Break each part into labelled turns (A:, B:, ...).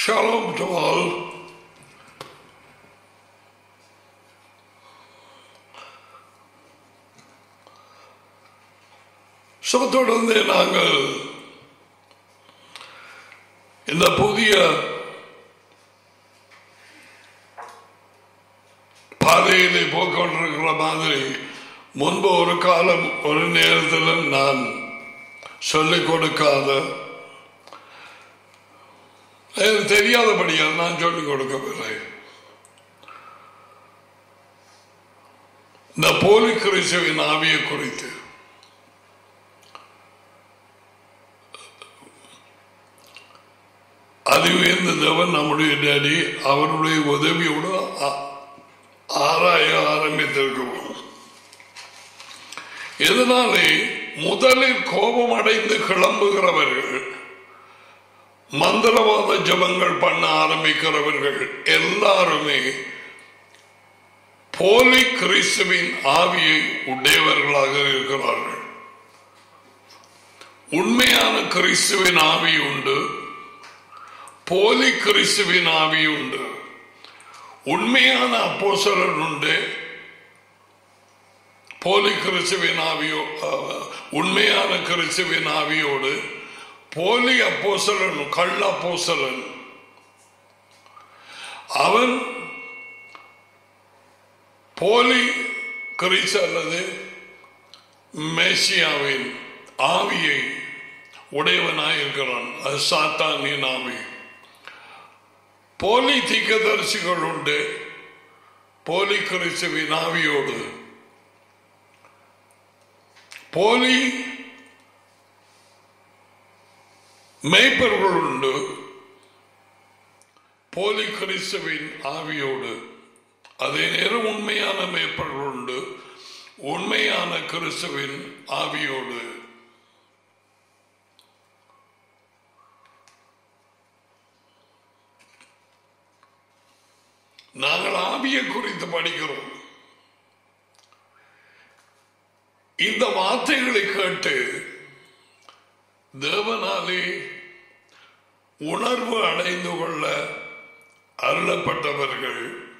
A: Shalom to all. So தொடர்ந்து நாங்கள் இந்த புதிய பாதையிலே போக்கொண்டிருக்கிற மாதிரி முன்பு ஒரு காலம் ஒரு நேரத்திலும் நான் சொல்லிக் கொடுக்காத எனக்கு தெரியாதபடியால் நான் சொல்லிக் கொடுக்கவில்லை இந்த போலி கிறிஸ்துவின் ஆவியை குறித்து அது உயர்ந்த தேவன் நம்முடைய டேடி அவருடைய உதவியோடு ஆ- ஆராய ஆரம்பித்திருக்கிறோம் இதனாலே முதலில் கோபம் அடைந்து கிளம்புகிறவர்கள் மந்திரவாத ஜபங்கள் பண்ண ஆரம்பிக்கிறவர்கள் எல்லாருமே போலி கிறிஸ்துவின் ஆவியை உடையவர்களாக இருக்கிறார்கள் உண்மையான கிறிஸ்துவின் ஆவி உண்டு போலி கிறிஸ்துவின் ஆவி உண்டு உண்மையான அப்போஸ்தலர் உண்டு போலி கிறிஸ்துவின் ஆவியோ அஹ், உண்மையான கிறிஸ்துவின் ஆவியோடு போலி அப்போஸ்தலன் கள்ள அப்போஸ்தலன் அவன் போலி கிறிஸ்து அல்லது மேசியாவின் ஆவியை உடையவனாய் இருக்கிறான் அது சாத்தானின் ஆவி போலி தீக்கதரிசிகள் உண்டு போலி கிறிஸ்துவின் ஆவியோடு போலி மேய்ப்பர்கள் உண்டு போலி கிறிஸ்துவின் ஆவியோடு அதே நேரம் உண்மையான மேய்ப்பர்கள் உண்டு உண்மையான கிறிஸ்துவின் ஆவியோடு நாங்கள் ஆவியை குறித்து படிக்கிறோம் இந்த வார்த்தைகளை கேட்டு தேவனாலே உணர்வு அடைந்து கொள்ள அருளப்பட்டவர்கள்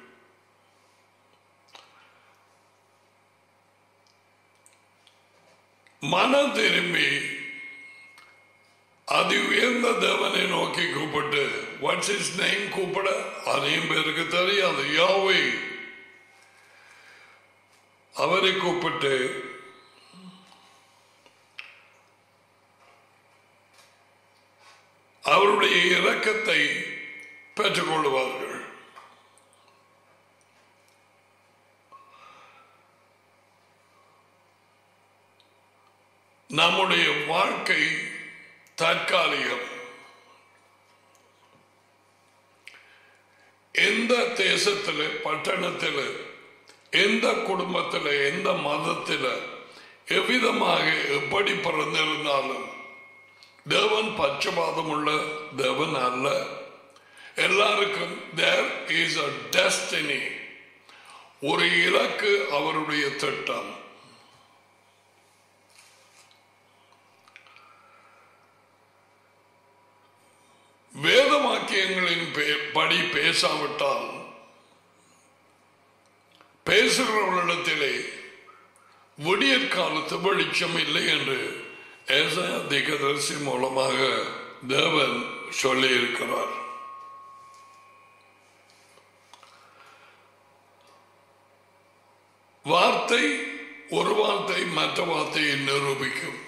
A: மனம் திரும்பி அதி உயர்ந்த தேவனை நோக்கி கூப்பிட்டு வாட்ஸ் இஸ் நேம் கூப்பிட அதையும் பேருக்கு தெரியாது யாவை அவரை கூப்பிட்டு அவருடைய இரக்கத்தை பெற்றுக்கொள்வார்கள் நம்முடைய வாழ்க்கை தற்காலிகம் எந்த தேசத்தில் பட்டணத்தில் எந்த குடும்பத்தில் எந்த மதத்தில் எவ்விதமாக எப்படி பிறந்திருந்தாலும் தேவன் பட்சபாதம் உள்ள தேவன் அல்ல எல்லாருக்கும் தேர் இஸ் அ டெஸ்டினி ஒரு இலக்கு அவருடைய திட்டம் வேத வாக்கியங்களின் பே- படி பேசாவிட்டால் பேசுகிறவர்களிடத்திலே விடியற் காலத்து வெளிச்சம் இல்லை என்று ஏசாயா திகதரிசி மூலமாக தேவன் சொல்லியிருக்கிறார் வார்த்தை ஒரு வார்த்தை மற்ற வார்த்தையை நிரூபிக்கும்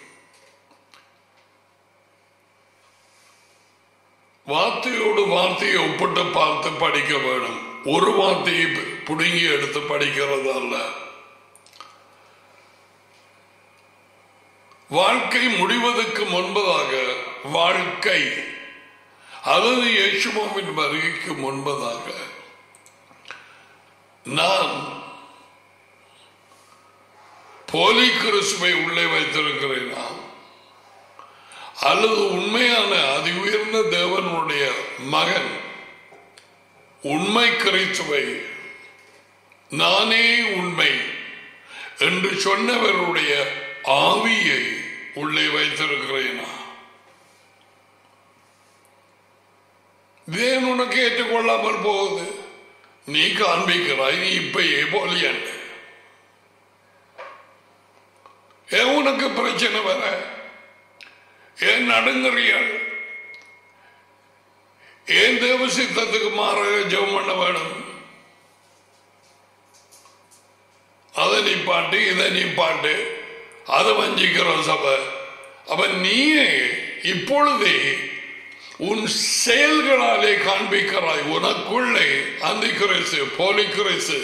A: வார்த்தையோடு வார்த்தையை ஒப்பிட்டு பார்த்து படிக்க வேணும் ஒரு வார்த்தையை புடுங்கி எடுத்து படிக்கிறது அல்ல வாழ்க்கை முடிவதற்கு முன்பதாக வாழ்க்கை அதாவது இயேசுமாவின் வருகைக்கு முன்பதாக நான் போலி கிறிஸ்துவை உள்ளே வைத்திருக்கிறேனா அல்லது உண்மையான அதி உயர்ந்த தேவனுடைய மகன் உண்மை கிறிஸ்துவை நானே உண்மை என்று சொன்னவருடைய ஆவியை உள்ளே வைத்திருக்கிறேனா தேவன் உனக்கு ஏற்றுக்கொள்ளாமல் போகுது நீ காண்பிக்கிறாய் நீ இப்பயே போலியன் ஏன் உனக்கு பிரச்சனை வர ஏன் நடுங்குறியாள் ஏன் தேவ சித்தத்துக்கு மாறாக ஜெபம் பண்ண வேணும் அதை நீ பாட்டு இதை நீ பாட்டு அதை வஞ்சிக்கிறோம் சபை அப்ப நீயே இப்பொழுதே உன் செயல்களாலே காண்பிக்கிறாய் உனக்குள்ளே அந்த கிரைசு போலி கிரைசு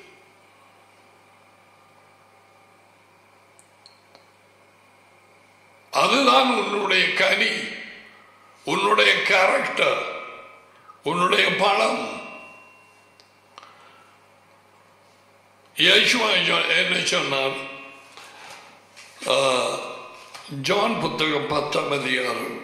A: அதுதான் உன்னுடைய கனி உன்னுடைய கேரக்டர் உன்னுடைய பலம் யேசுவா ஜா- என்ன சொன்னார் ஆ, ஜான் புத்தகம் பத்தாம் அதிகாரம்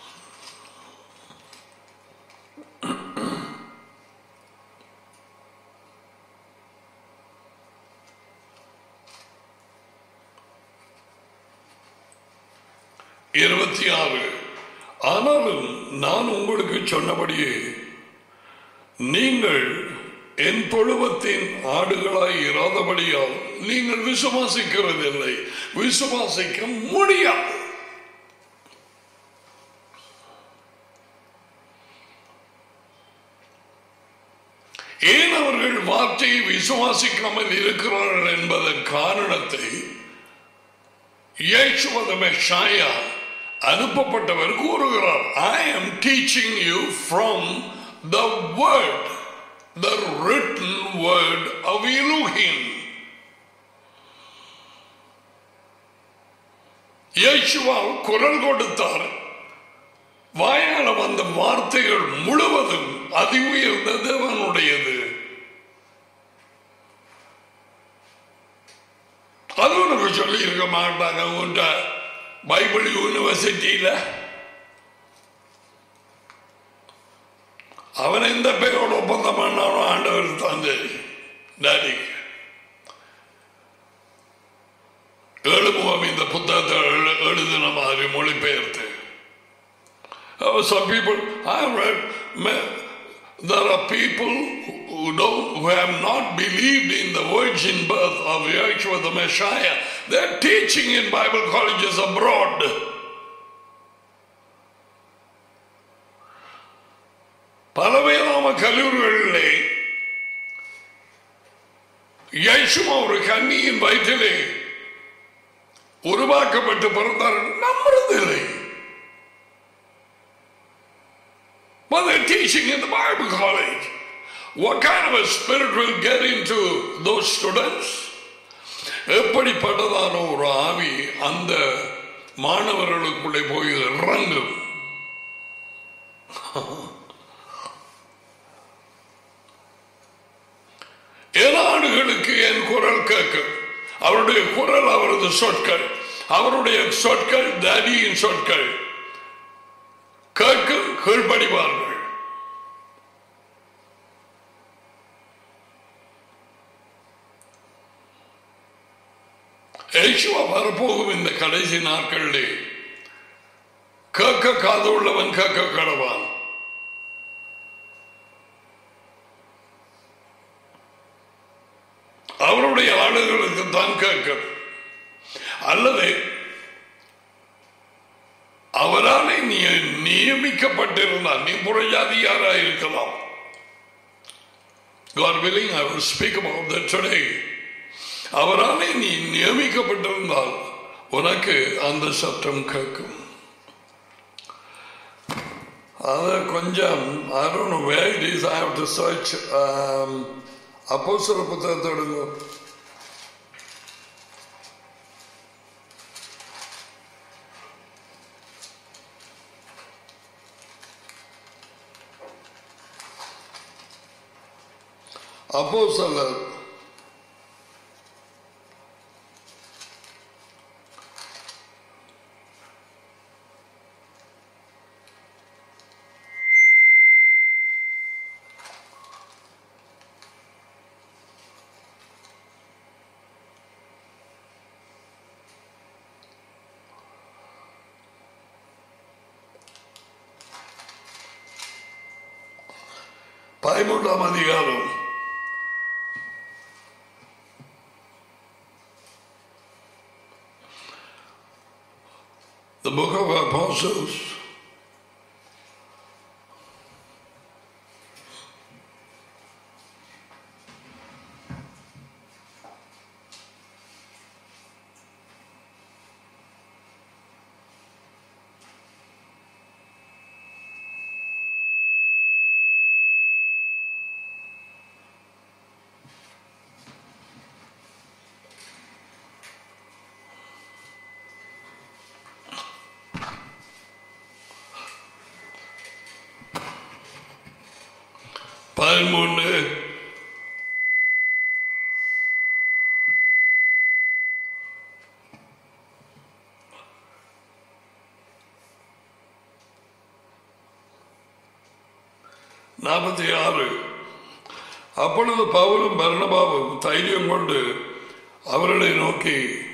A: இருபத்தி ஆறு ஆனாலும் நான் உங்களுக்கு சொன்னபடியே நீங்கள் என் தொழுவத்தின் ஆடுகளாய் இராதபடியால் நீங்கள் விசுவாசிக்கிறதில்லை விசுவாசிக்க முடியாது ஏன் அவர்கள் வார்த்தையை விசுவாசிக்காமல் இருக்கிறார்கள் என்பதன் காரணத்தை இயேசுவத மெஷாயா அனுப்பப்பட்டவர் கூறுகிறார் ஐ am teaching you from the word the written word of Elohim இயேசுவா குரல் கொடுத்தார் வாயால வந்த வார்த்தைகள் முழுவதும் அதி உயர்ந்த தேவனுடையது அது உனக்கு சொல்லி இருக்க மாட்டாங்க உன்ட பைபிள் யூனிவர்சிட்டியில அவன் எந்த பேரோட ஒப்பந்தம் பண்ணானோ ஆண்டவர் தந்து டாடி எழுமுகம் இந்த புத்தகத்தை எழு- எழுதின மாதிரி மொழிபெயர்த்து Uh, some people I have read ma- there are people who, who don't who have not believed in the virgin birth of Yeshua the Messiah. They're teaching in Bible colleges abroad. பல வேதாம கல்லூரிகளிலே யேசுமா ஒரு கன்னியின் வயிற்றிலே உருவாக்கப்பட்டு பிறந்தார் நம்புறதில்லை But they're teaching in the Bible college. What kind of a spirit will get into those students? எப்படிப்பட்டதான ஒரு ஆவி அந்த மாணவர்களுக்குள்ளே போய் இறங்கும் ஏனாடுகளுக்கு என் குரல் கேட்கும் அவருடைய குரல் அவரது சொற்கள் அவருடைய சொற்கள் தடியின் சொற்கள் கேட்க கீழ்ப்படிவார்கள் ஏசுவா வரப்போகும் இந்த கடைசி நாட்களிலே கேட்க காது உள்ளவன் கேட்க கடவான் அவருடைய ஆளுகளுக்கு தான் கேட்க அல்லது அவராலே நீ நியமிக்கப்பட்டிருந்தால் நீ புறஜாதியாரா இருக்கலாம் God willing, I will speak about that today. அவராலே நீ நியமிக்கப்பட்டிருந்தால் உனக்கு அந்த சத்தம் கேட்கும் அது கொஞ்சம் I don't know where it is. I have to search. Um, அப்போஸ்தல புத்தகத்தை எடுங்க அப்போஸ்தலர் பதிமூன்றாம் அதிகாரம் The book of Apostles. பதிமூன்று நாற்பத்தி ஆறு அப்பொழுது பவுலும் பர்ணபாவும் தைரியம் கொண்டு அவர்களை நோக்கி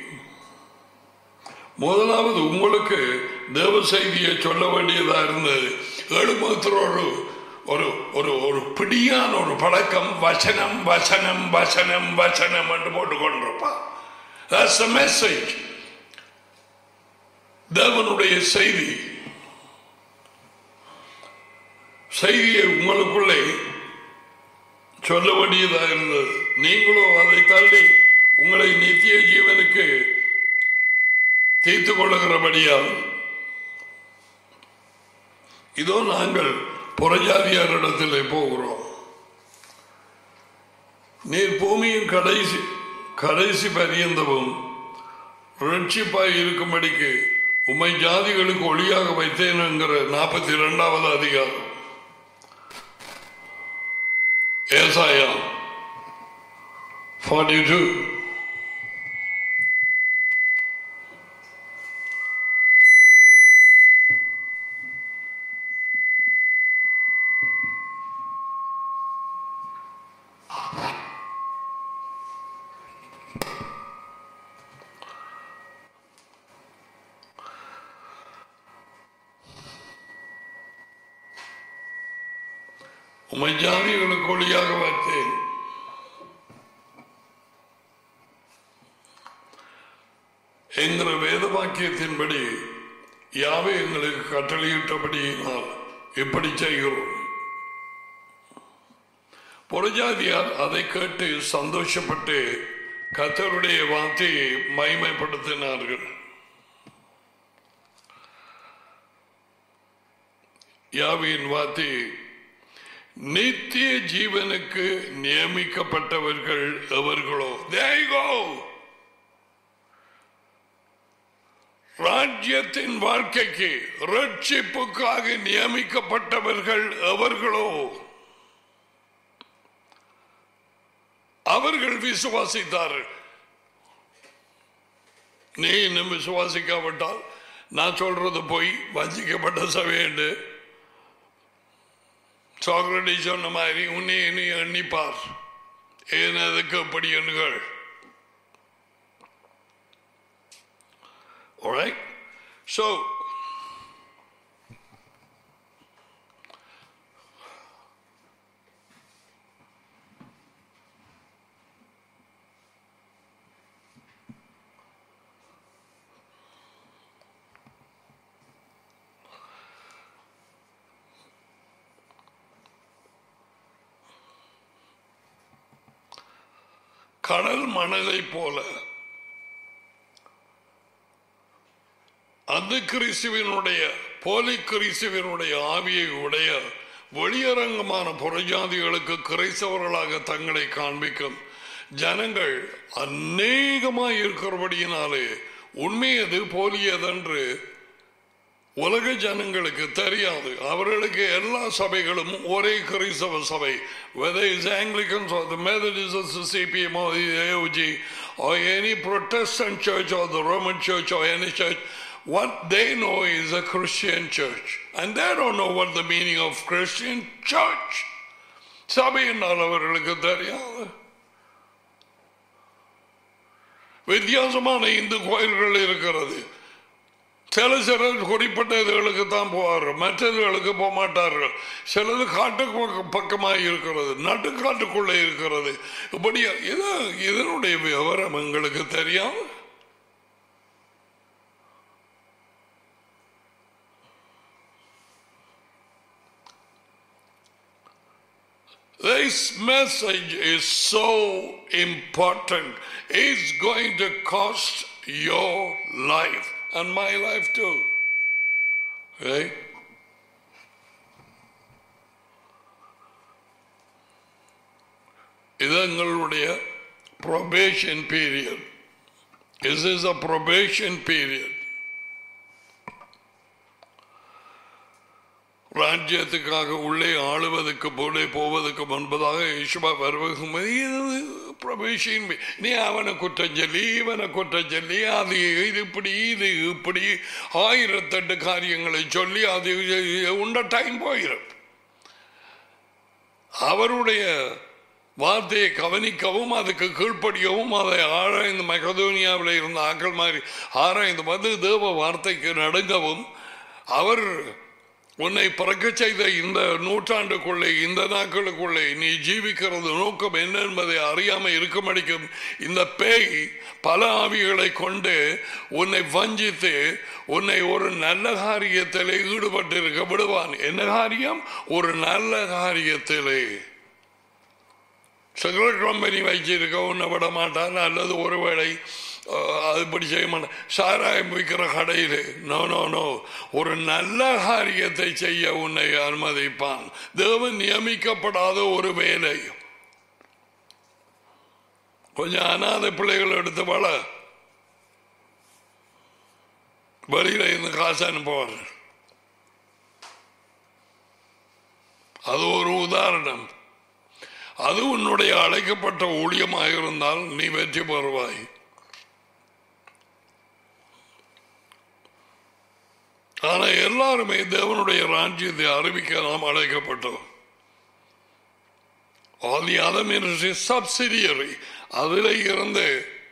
A: முதலாவது உங்களுக்கு தேவ செய்தியை சொல்ல வேண்டியதா இருந்தது எழுமத்திரோடு ஒரு ஒரு ஒரு பிடியான ஒரு பழக்கம் வசனம் வசனம் வசனம் வசனம் என்று போட்டு கொண்டிருப்பான் That's the message. தேவனுடைய செய்தி செய்தியை உங்களுக்குள்ளே சொல்ல வேண்டியதா இருந்தது நீங்களும் அதை தள்ளி உங்களை நித்திய ஜீவனுக்கு தீர்த்து கொள்ளுகிறபடியால் இதோ நாங்கள் புறஜாதியாரிடத்திலே போகிறோம் நீர் பூமியின் கடைசி கடைசி பரியந்தமும் ரட்சிப்பாய் இருக்கும்படிக்கு உம்மை ஜாதிகளுக்கு ஒளியாக வைத்தேன் என்கிற நாற்பத்தி இரண்டாவது அதிகாரம் ஏசாயா ஃபார்ட்டி டூ உம்மை ஜாதிகளுக்கு ஒளியாக வைத்தேன் என்கிற வேத வாக்கியத்தின்படி யாவே எங்களுக்கு கட்டளையிட்டபடியினால் இப்படி செய்கிறோம் புறஜாதியார் அதை கேட்டு சந்தோஷப்பட்டு கத்தருடைய வார்த்தையை மைமைப்படுத்தினார்கள் யாவியின் வார்த்தை நித்திய ஜீவனுக்கு நியமிக்கப்பட்டவர்கள் எவர்களோ There you go. ராஜ்யத்தின் வாழ்க்கைக்கு ரட்சிப்புக்காக நியமிக்கப்பட்டவர்கள் எவர்களோ அவர்கள் விசுவாசித்தார்கள் நீ இன்னும் விசுவாசிக்காவிட்டால் நான் சொல்றது போய் வஞ்சிக்கப்பட்ட சபையண்டு சாக்ரடி சொன்ன மாதிரி உன்னை நீ எண்ணிப்பார் ஏன் அதுக்கு அப்படி எண்ணுகள் Alright? So, கடல் மணலை போல அந்த கிறிஸ்துவனுடைய போலி கிறிஸ்துவனுடைய ஆவியை உடைய வெளியரங்கமான புறஜாதிகளுக்கு கிறிஸ்தவர்களாக தங்களை காண்பிக்கும் ஜனங்கள் அநேகமாய் இருக்கிறபடியினாலே உண்மையது போலியதென்று உலக ஜனங்களுக்கு தெரியாது அவர்களுக்கு எல்லா சபைகளும் ஒரே கிறிஸ்தவ சபை whether it's Anglicans or the Methodists, the CPM or the AOG or any Protestant church or the Roman church or any church what they know is a Christian church and they don't know what the meaning of Christian church சபை என்றால் அவர்களுக்கு தெரியாது வித்தியாசமான இந்து கோயில்கள் இருக்கிறது சில சிலர் குறிப்பிட்ட இதுகளுக்கு தான் போவார்கள் மற்றதுகளுக்கு போக மாட்டார்கள் சிலது காட்டுக்கு பக்க- பக்கமாக இருக்கிறது நட்டுக்காட்டுக்குள்ளே இருக்கிறது இப்படி இது இதனுடைய விவரம் எங்களுக்கு தெரியும் This message is so important. It's going to cost your life and my life too. Right? இது எங்களுடைய probation period. This is a probation period. ராஜ்யத்துக்காக உள்ளே ஆளுவதற்கு போலே போவதற்கு முன்பதாக ஈஸ்வா வருவகும்போது இது பிரபேஷின் நீ அவனை குற்றம் சொல்லி இவனை குற்றம் சொல்லி அது இது இப்படி இது இப்படி ஆயிரத்தெட்டு காரியங்களை சொல்லி அது உண்ட டைம் போயிடும் அவருடைய வார்த்தையை கவனிக்கவும் அதுக்கு கீழ்ப்படியவும் அதை ஆராய்ந்து மகதோனியாவில் இருந்த ஆக்கள் மாதிரி ஆராய்ந்து வந்து தேவ வார்த்தைக்கு நடுங்கவும் அவர் உன்னை பிறக்க செய்த இந்த நூற்றாண்டுக்குள்ளே இந்த நாட்களுக்குள்ளே நீ ஜீவிக்கிறது நோக்கம் என்ன என்பதை அறியாம இருக்க மடிக்கும் இந்த பேய் பல ஆவிகளை கொண்டு உன்னை வஞ்சித்து உன்னை ஒரு நல்ல காரியத்திலே ஈடுபட்டு இருக்க விடுவான் என்ன காரியம் ஒரு நல்ல காரியத்திலே சிகரெட் கம்பெனி வச்சிருக்க உன்னை விட மாட்டான் அல்லது ஒருவேளை அஹ், அதுபடி செய்ய மாட்டான் சாராயம் விற்கிற கடையில் நோ நோ நோ ஒரு நல்ல காரியத்தை செய்ய உன்னை அனுமதிப்பான் தேவன் நியமிக்கப்படாத ஒரு வேலை கொஞ்சம் அனாதை பிள்ளைகள் எடுத்து வள வெளியில இருந்து காசு அனுப்புவார் அது ஒரு உதாரணம் அது உன்னுடைய அழைக்கப்பட்ட ஊழியமாக இருந்தால் நீ வெற்றி பெறுவாய் ஆனா எல்லாருமே தேவனுடைய ராஜ்யத்தை அறிவிக்க நாம் அழைக்கப்பட்டோம் all the other ministry subsidiary அதில் இருந்து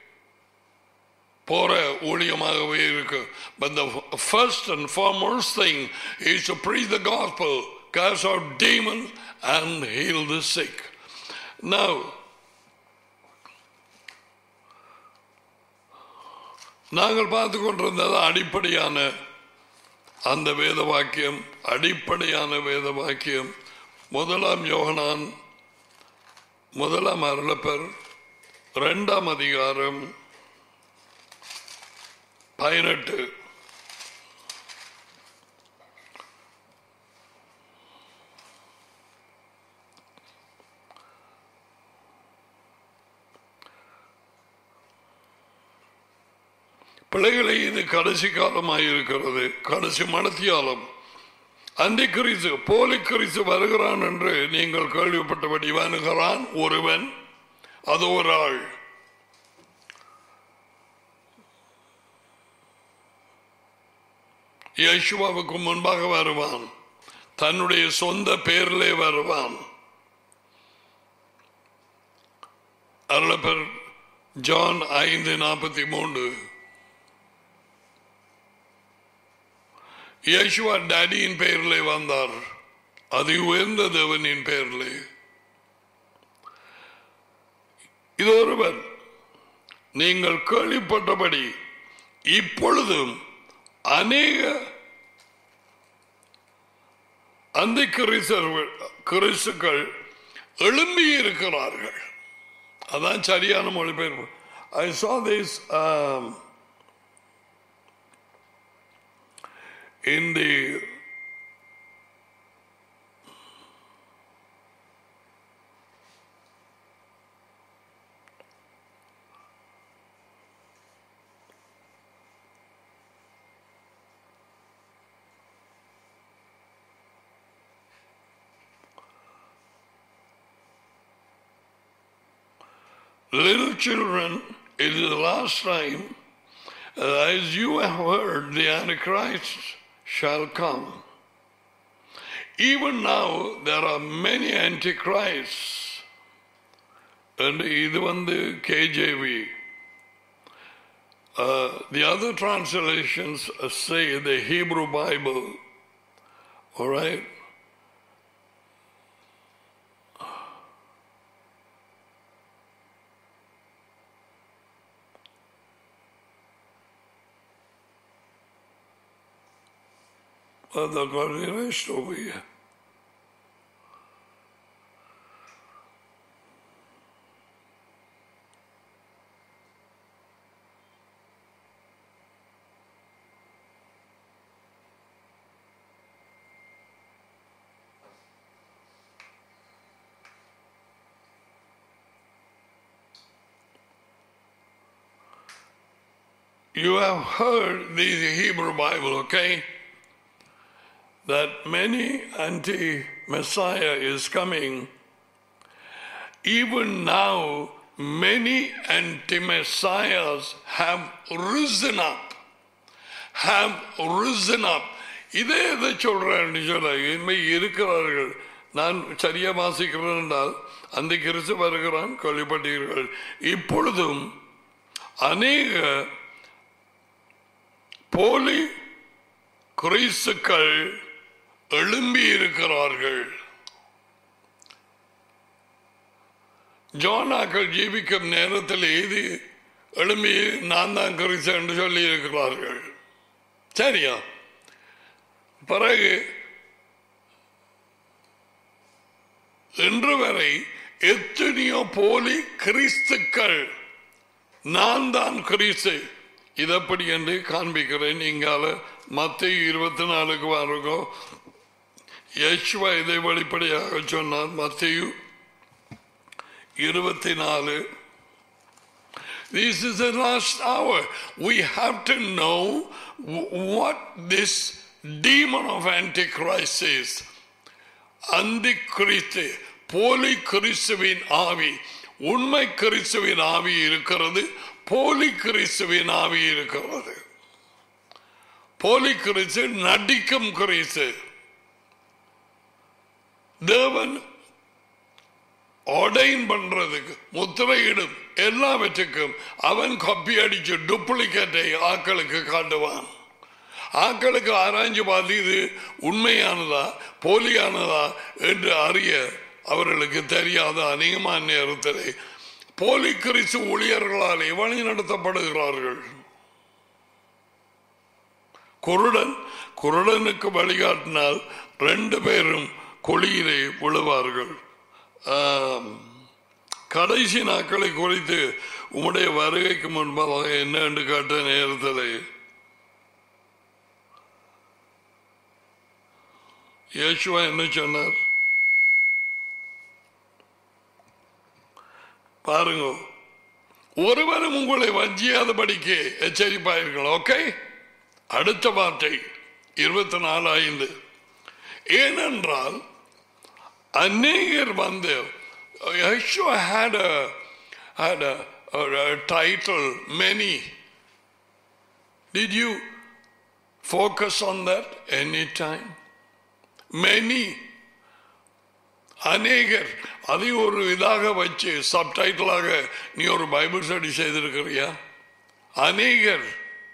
A: போற ஊழியமாகவே இருக்கு but the first and foremost thing is to preach the gospel cast out demons and heal the sick now நாங்கள் பார்த்து கொண்டிருந்தது அடிப்படையான அந்த வேத வாக்கியம் அடிப்படையான வேத வாக்கியம் முதலாம் யோகனான் முதலாம் அருளப்பர் இரண்டாம் அதிகாரம் பதினெட்டு பிள்ளைகளை இது கடைசி காலமாக இருக்கிறது கடைசி மனத்தியாலம் அந்தி கிறிசு போலி கிறிசு வருகிறான் என்று நீங்கள் கேள்விப்பட்டபடி வருகிறான் ஒருவன் அது ஒரு ஆள் யேசுவாவுக்கு முன்பாக வருவான் தன்னுடைய சொந்த பேரிலே வருவான் அருளப்பர் ஜான் ஐந்து நாற்பத்தி மூன்று யேசுவா டேடியின் பெயரிலே வந்தார் அது உயர்ந்த தேவனின் பெயரிலே இது ஒருவர் நீங்கள் கேள்விப்பட்டபடி இப்பொழுதும் அநேக அந்த கிறிஸ்துக்கள் எழும்பி இருக்கிறார்கள் அதான் சரியான மொழிபெயர்ப்பு ஐ saw this um, in the little children, it is the last time, as you have heard, the Antichrist shall come. Even now, there are many Antichrists. And இது வந்து KJV Uh, the other translations say the Hebrew Bible. All right? Well, they've got it erased over here. You have heard the Hebrew Bible, okay? That many anti Messiah is coming. Even now, many anti Messiahs have risen up. Have risen up. இதே எதை சொல்றேன் சொல்ல இனிமே இருக்கிறார்கள் நான் சரியா வாசிக்கிறேன் என்றால் அந்த கிறிஸ்து வருகிறான் கொல்லப்பட்டீர்கள் இப்பொழுதும் அநேக போலி கிறிஸ்துக்கள் எழும்பி இருக்கிறார்கள் ஜோனாக்கள் ஜீவிக்கும் நேரத்தில் ஏது எழும்பி நான் தான் கிறிஸ்து என்று சொல்லி இருக்கிறார்கள் சரியா பிறகு இன்று வரை எத்தனையோ போலி கிறிஸ்துக்கள் நான் தான் கிறிஸ்து இதப்படி என்று காண்பிக்கிறேன் இங்கால மத்திய இருபத்தி நாலுக்கு வாருங்கோ யஷ்வா இதை வெளிப்படையாக சொன்னார் மத்திய இருபத்தி நாலு This is the last hour. We have to know what this demon of Antichrist is. அந்தி கிறிஸ்து போலி கிறிஸ்துவின் ஆவி உண்மை கிறிஸ்துவின் ஆவி இருக்கிறது போலி கிறிஸ்துவின் ஆவி இருக்கிறது போலி கிறிஸ்து நடிக்கும் கிறிஸ்து தேவன் ஒடைன் பண்றதுக்கு முத்திரையிடும் எல்லாவற்றுக்கும் அவன் கப்பி அடிச்சு டூப்ளிகேட்டை ஆக்களுக்கு காட்டுவான் ஆக்களுக்கு ஆராய்ஞ்சு பார்த்து இது உண்மையானதா போலியானதா என்று அறிய அவர்களுக்கு தெரியாத அநேகமான நேரத்தில் போலி கிறிஸ்து ஊழியர்களாலே வழி நடத்தப்படுகிறார்கள் குருடன் குருடனுக்கு வழிகாட்டினால் ரெண்டு பேரும் குழியிலே விழுவார்கள் ஆம், கடைசி நாட்களை குறித்து உம்முடைய வருகைக்கு முன்பாக என்ன என்று கேட்ட நேரத்தில் இயேசுவா என்ன சொன்னார் பாருங்க ஒருவரும் உங்களை வஞ்சியாதபடிக்கு எச்சரிப்பாயிருங்கள் ஓகே அடுத்த வார்த்தை இருபத்தி நாலு ஐந்து ஏனென்றால் அநேகர் வந்து Yeshua had a had a, a, a title many did you focus on that anytime many அநேகர் அதை ஒரு இதாக வச்சு சப்டைட்டிலாக நீ ஒரு பைபிள் ஸ்டடி செய்திருக்கிறியா அநேகர்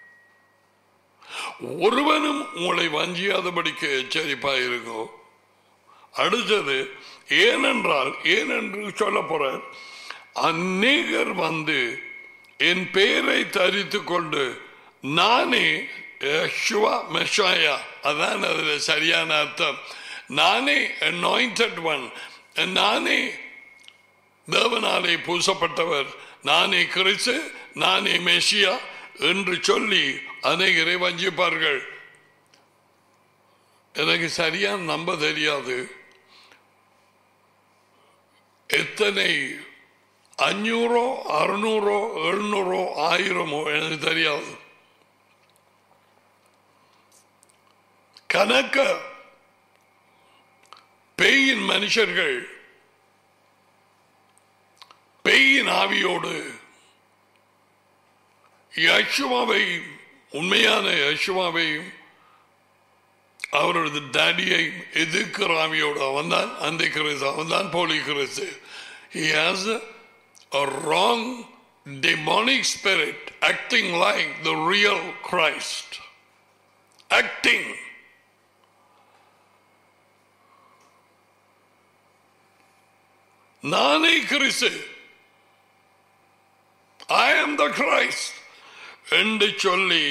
A: ஒருவனும் உங்களை வஞ்சியாதபடிக்கு எச்சரிப்பாயிருக்கோ அடுத்தது ஏனென்றால் ஏனென்று சொல்ல போற அநேகர் வந்து என் பெயரை தரித்து கொண்டு நானே யெஷுவா மெஷாயா அதான் அதுல சரியான அர்த்தம் நானே anointed ஒன் நானே தேவனாலே பூசப்பட்டவர் நானே கிறிஸ்து நானே மெஷியா என்று சொல்லி அநேகரை வஞ்சிப்பார்கள் எனக்கு சரியா நம்ப தெரியாது எத்தனை அஞ்சூறோ அறுநூறோ எழுநூறோ ஆயிரமோ எனக்கு தெரியாது கணக்க பேயின் மனுஷர்கள் பேயின் ஆவியோடு யசுவாவை உண்மையான யசுவாவையும் அவரது டேடியை எதிர்க்கிற ஆவியோடு அவன்தான் அந்த கிறிஸ்து அவன்தான் போலி கிறிஸ்து He has a, a wrong demonic spirit acting like the real Christ. Acting. நானே கிறிஸ்து ஐ am the Christ என்று சொல்லி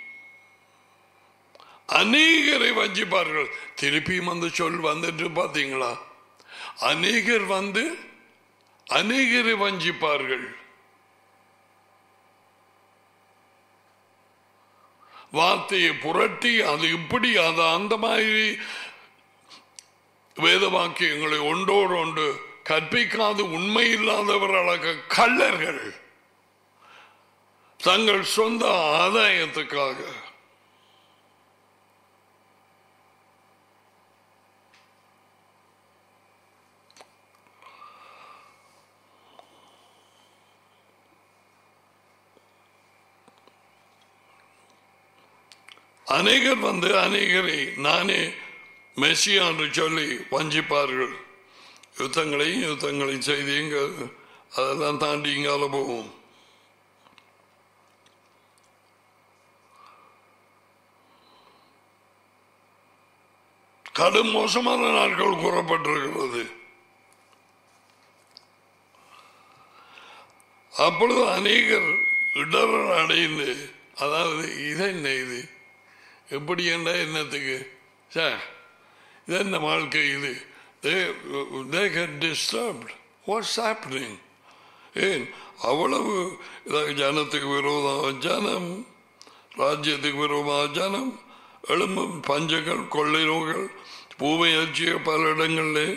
A: அநேகரை வஞ்சிப்பார்கள் திருப்பியும் அந்த சொல் வந்துட்டு பார்த்தீங்களா அநேகர் வந்து அநேகரை வஞ்சிப்பார்கள் வார்த்தையை புரட்டி அது இப்படி அது அந்த மாதிரி வேத வாக்கியங்களை ஒன்றோடு ஒன்று கற்பிக்காது உண்மை இல்லாதவர்களாக கள்ளர்கள் தங்கள் சொந்த ஆதாயத்துக்காக அநேகர் வந்து அநேகரை நானே மெஸ்ஸியா என்று சொல்லி வஞ்சிப்பார்கள் யுத்தங்களையும் யுத்தங்களையும் செய்து இங்க அதெல்லாம் தாண்டி இங்கால போவோம் கடும் மோசமான நாட்கள் கூறப்பட்டிருக்கிறது அப்பொழுது அநேகர் இடர் அடைந்து அதாவது இது என்ன இது எப்படி என்ன என்னத்துக்கு சார் இது என்ன வாழ்க்கை இது they get disturbed what's happening ஏன் அவ்வளவு இதாக ஜனத்துக்கு விரோதமாக ஜனம் ராஜ்யத்துக்கு விரோதமாக ஜனம் எழும்பும் பஞ்சங்கள் கொள்ளை நோய்கள் பூமை அச்சிய பல இடங்களிலே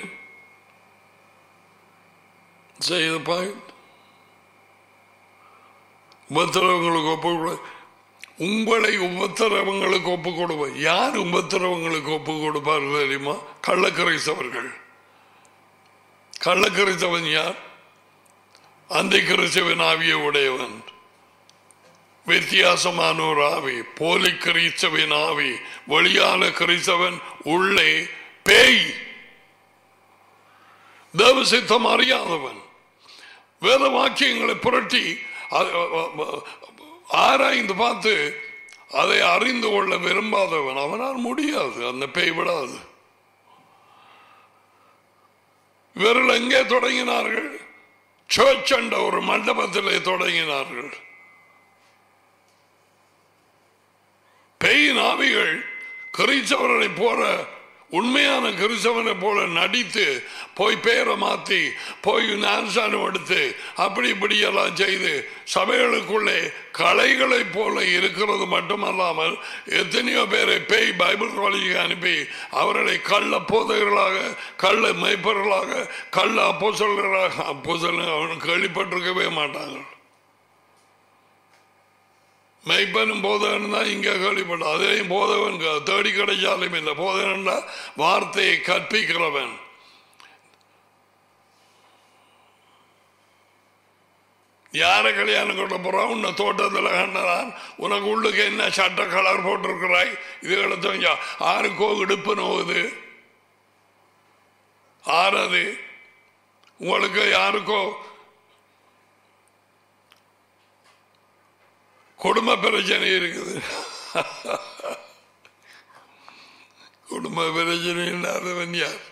A: செய்த பாய் உபத்திரவங்களுக்கு ஒப்பு உங்களை உபத்திரவங்களுக்கு ஒப்பு கொடுப்பார் யார் உபத்திரவங்களுக்கு ஒப்பு கொடுப்பார் தெரியுமா கள்ளக்கரைசவர்கள் கள்ளக்கரைசவன் யார் அந்த கிறிஸ்தவன் ஆவிய உடையவன் வித்தியாசமான ஒரு ஆவி போலி கிறிஸ்தவன் ஆவி வெளியான கிறிஸ்தவன் உள்ளே பேய் தேவசித்தம் அறியாதவன் வேத வாக்கியங்களை புரட்டி ஆராய்ந்து பார்த்து அதை அறிந்து கொள்ள விரும்பாதவன் அவனால் முடியாது அந்த பேய் விடாது இவர்கள் எங்கே தொடங்கினார்கள் சர்ச் என்ற ஒரு மண்டபத்திலே தொடங்கினார்கள் பேயின் ஆவிகள் கிறிஸ்தவர்களை போல உண்மையான கிறிஸ்தவனை போல நடித்து போய் பேரை மாத்தி போய் ஞானசானம் எடுத்து அப்படி இப்படி எல்லாம் செய்து சபைகளுக்குள்ளே கலைகளை போல இருக்கிறது மட்டுமல்லாமல் எத்தனையோ பேரை பேய் பைபிள் காலேஜுக்கு அனுப்பி அவர்களை கள்ள போதகர்களாக கள்ள மைப்பர்களாக கள்ள அப்போசல்களாக அப்போசல் அவன் கேள்விப்பட்டிருக்கவே மாட்டாங்க மெய்ப்பனும் போதகன் தான் இங்கே கேள்விப்பட்ட அதையும் போதவன் தேடி கிடைச்சாலும் இல்லை போதகன்டா வார்த்தையை கற்பிக்கிறவன் யார கல்யாணம் கொண்ட போறான் உன்னை தோட்டத்தில் கண்டதான் உனக்கு உள்ளுக்கு என்ன சட்ட கலர் போட்டிருக்கிறாய் இது எடுத்தவங்க ஆருக்கோ இடுப்பு நோவுது ஆறது உங்களுக்கு யாருக்கோ குடும்ப பிரச்சனை இருக்குது குடும்ப பிரச்சனை இல்லாதவன் யார்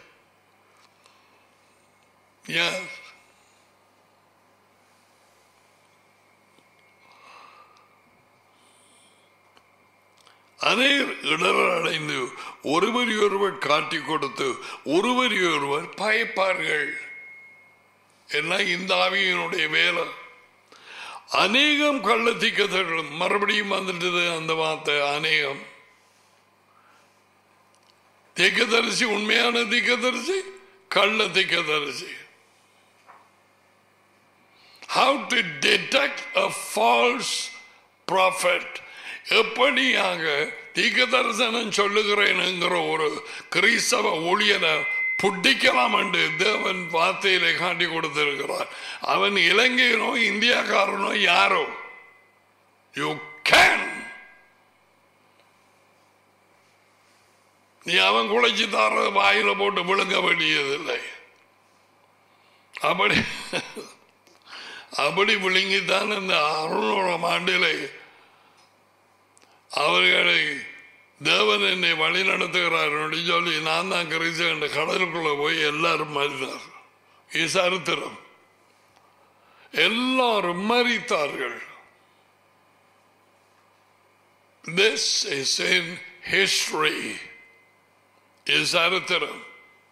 A: யார் அநேர் இடர் அடைந்து ஒருவரி ஒருவர் காட்டி கொடுத்து ஒருவரி ஒருவர் பயப்பார்கள் எல்லாம் இந்த ஆவியினுடைய வேலை அநேகம் கள்ள திக்கத்தர்களும் மறுபடியும் வந்துட்டது அந்த வார்த்தை அநேகம் திக்கதரிசி உண்மையான திக்கதரிசி கள்ள திக்கதரிசி how to detect a false prophet எப்படியாக தீக்க தரிசனம் சொல்லுகிறேனுங்கிற ஒரு கிறிஸ்தவ ஊழியனை புட்டிக்கலாம் என்று தேவன் வார்த்தையிலே காட்டி கொடுத்திருக்கிறார் அவன் இலங்கையனோ இந்தியாக்காரனோ யாரோ யூ கேன் நீ அவன் குழைச்சி தார வாயில போட்டு விழுங்க வேண்டியதில்லை அப்படி அப்படி விழுங்கித்தான் இந்த அறுநூறாம் ஆண்டிலே அவர்களை தேவன் என்னை வழி நடத்துகிறார் என்று சொல்லி நான் தான் கிறிஸ்து என்ற கடலுக்குள்ள போய் எல்லாரும் மறித்தார் இது சரித்திரம் எல்லாரும் மறித்தார்கள் This is in history. இது சரித்திரம்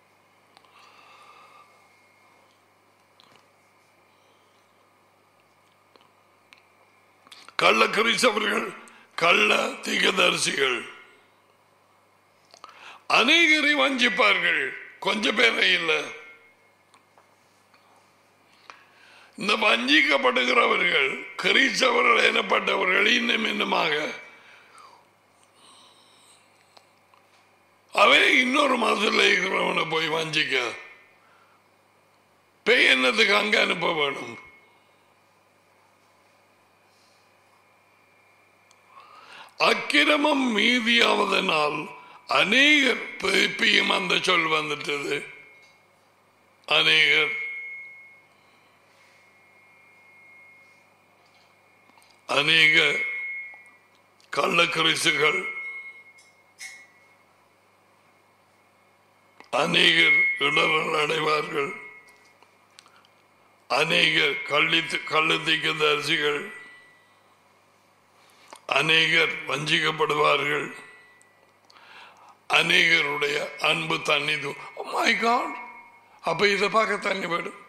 A: கள்ள கிறிஸ்தவர்கள் கள்ள தீகதரிசிகள் அநேகரை வஞ்சிப்பார்கள் கொஞ்சம் பேரை இல்லை இந்த வஞ்சிக்கப்படுகிறவர்கள் கிறிஸ்தவர்கள் எனப்பட்டவர்கள் இன்னும் இன்னுமாக அவன் இன்னொரு மாசத்துல இருக்கிறவனை போய் வஞ்சிக்க பேய் என்னத்துக்கு அங்க அனுப்ப வேணும் அக்கிரமம் மீதியாவதனால் அநேகர் பியும் அந்த சொல் வந்துட்டது அநேகர் அநேக கள்ளக்கரிசுகள் அநேகர் இடர்கள் அடைவார்கள் அநேகர் கள்ளி கள்ளத்திக்க தரிசிகள் அநேகர் வஞ்சிக்கப்படுவார்கள் அநேகருடைய அன்பு தண்ணி மை காட் அப்ப இதை பார்க்க தண்ணி போயிடும்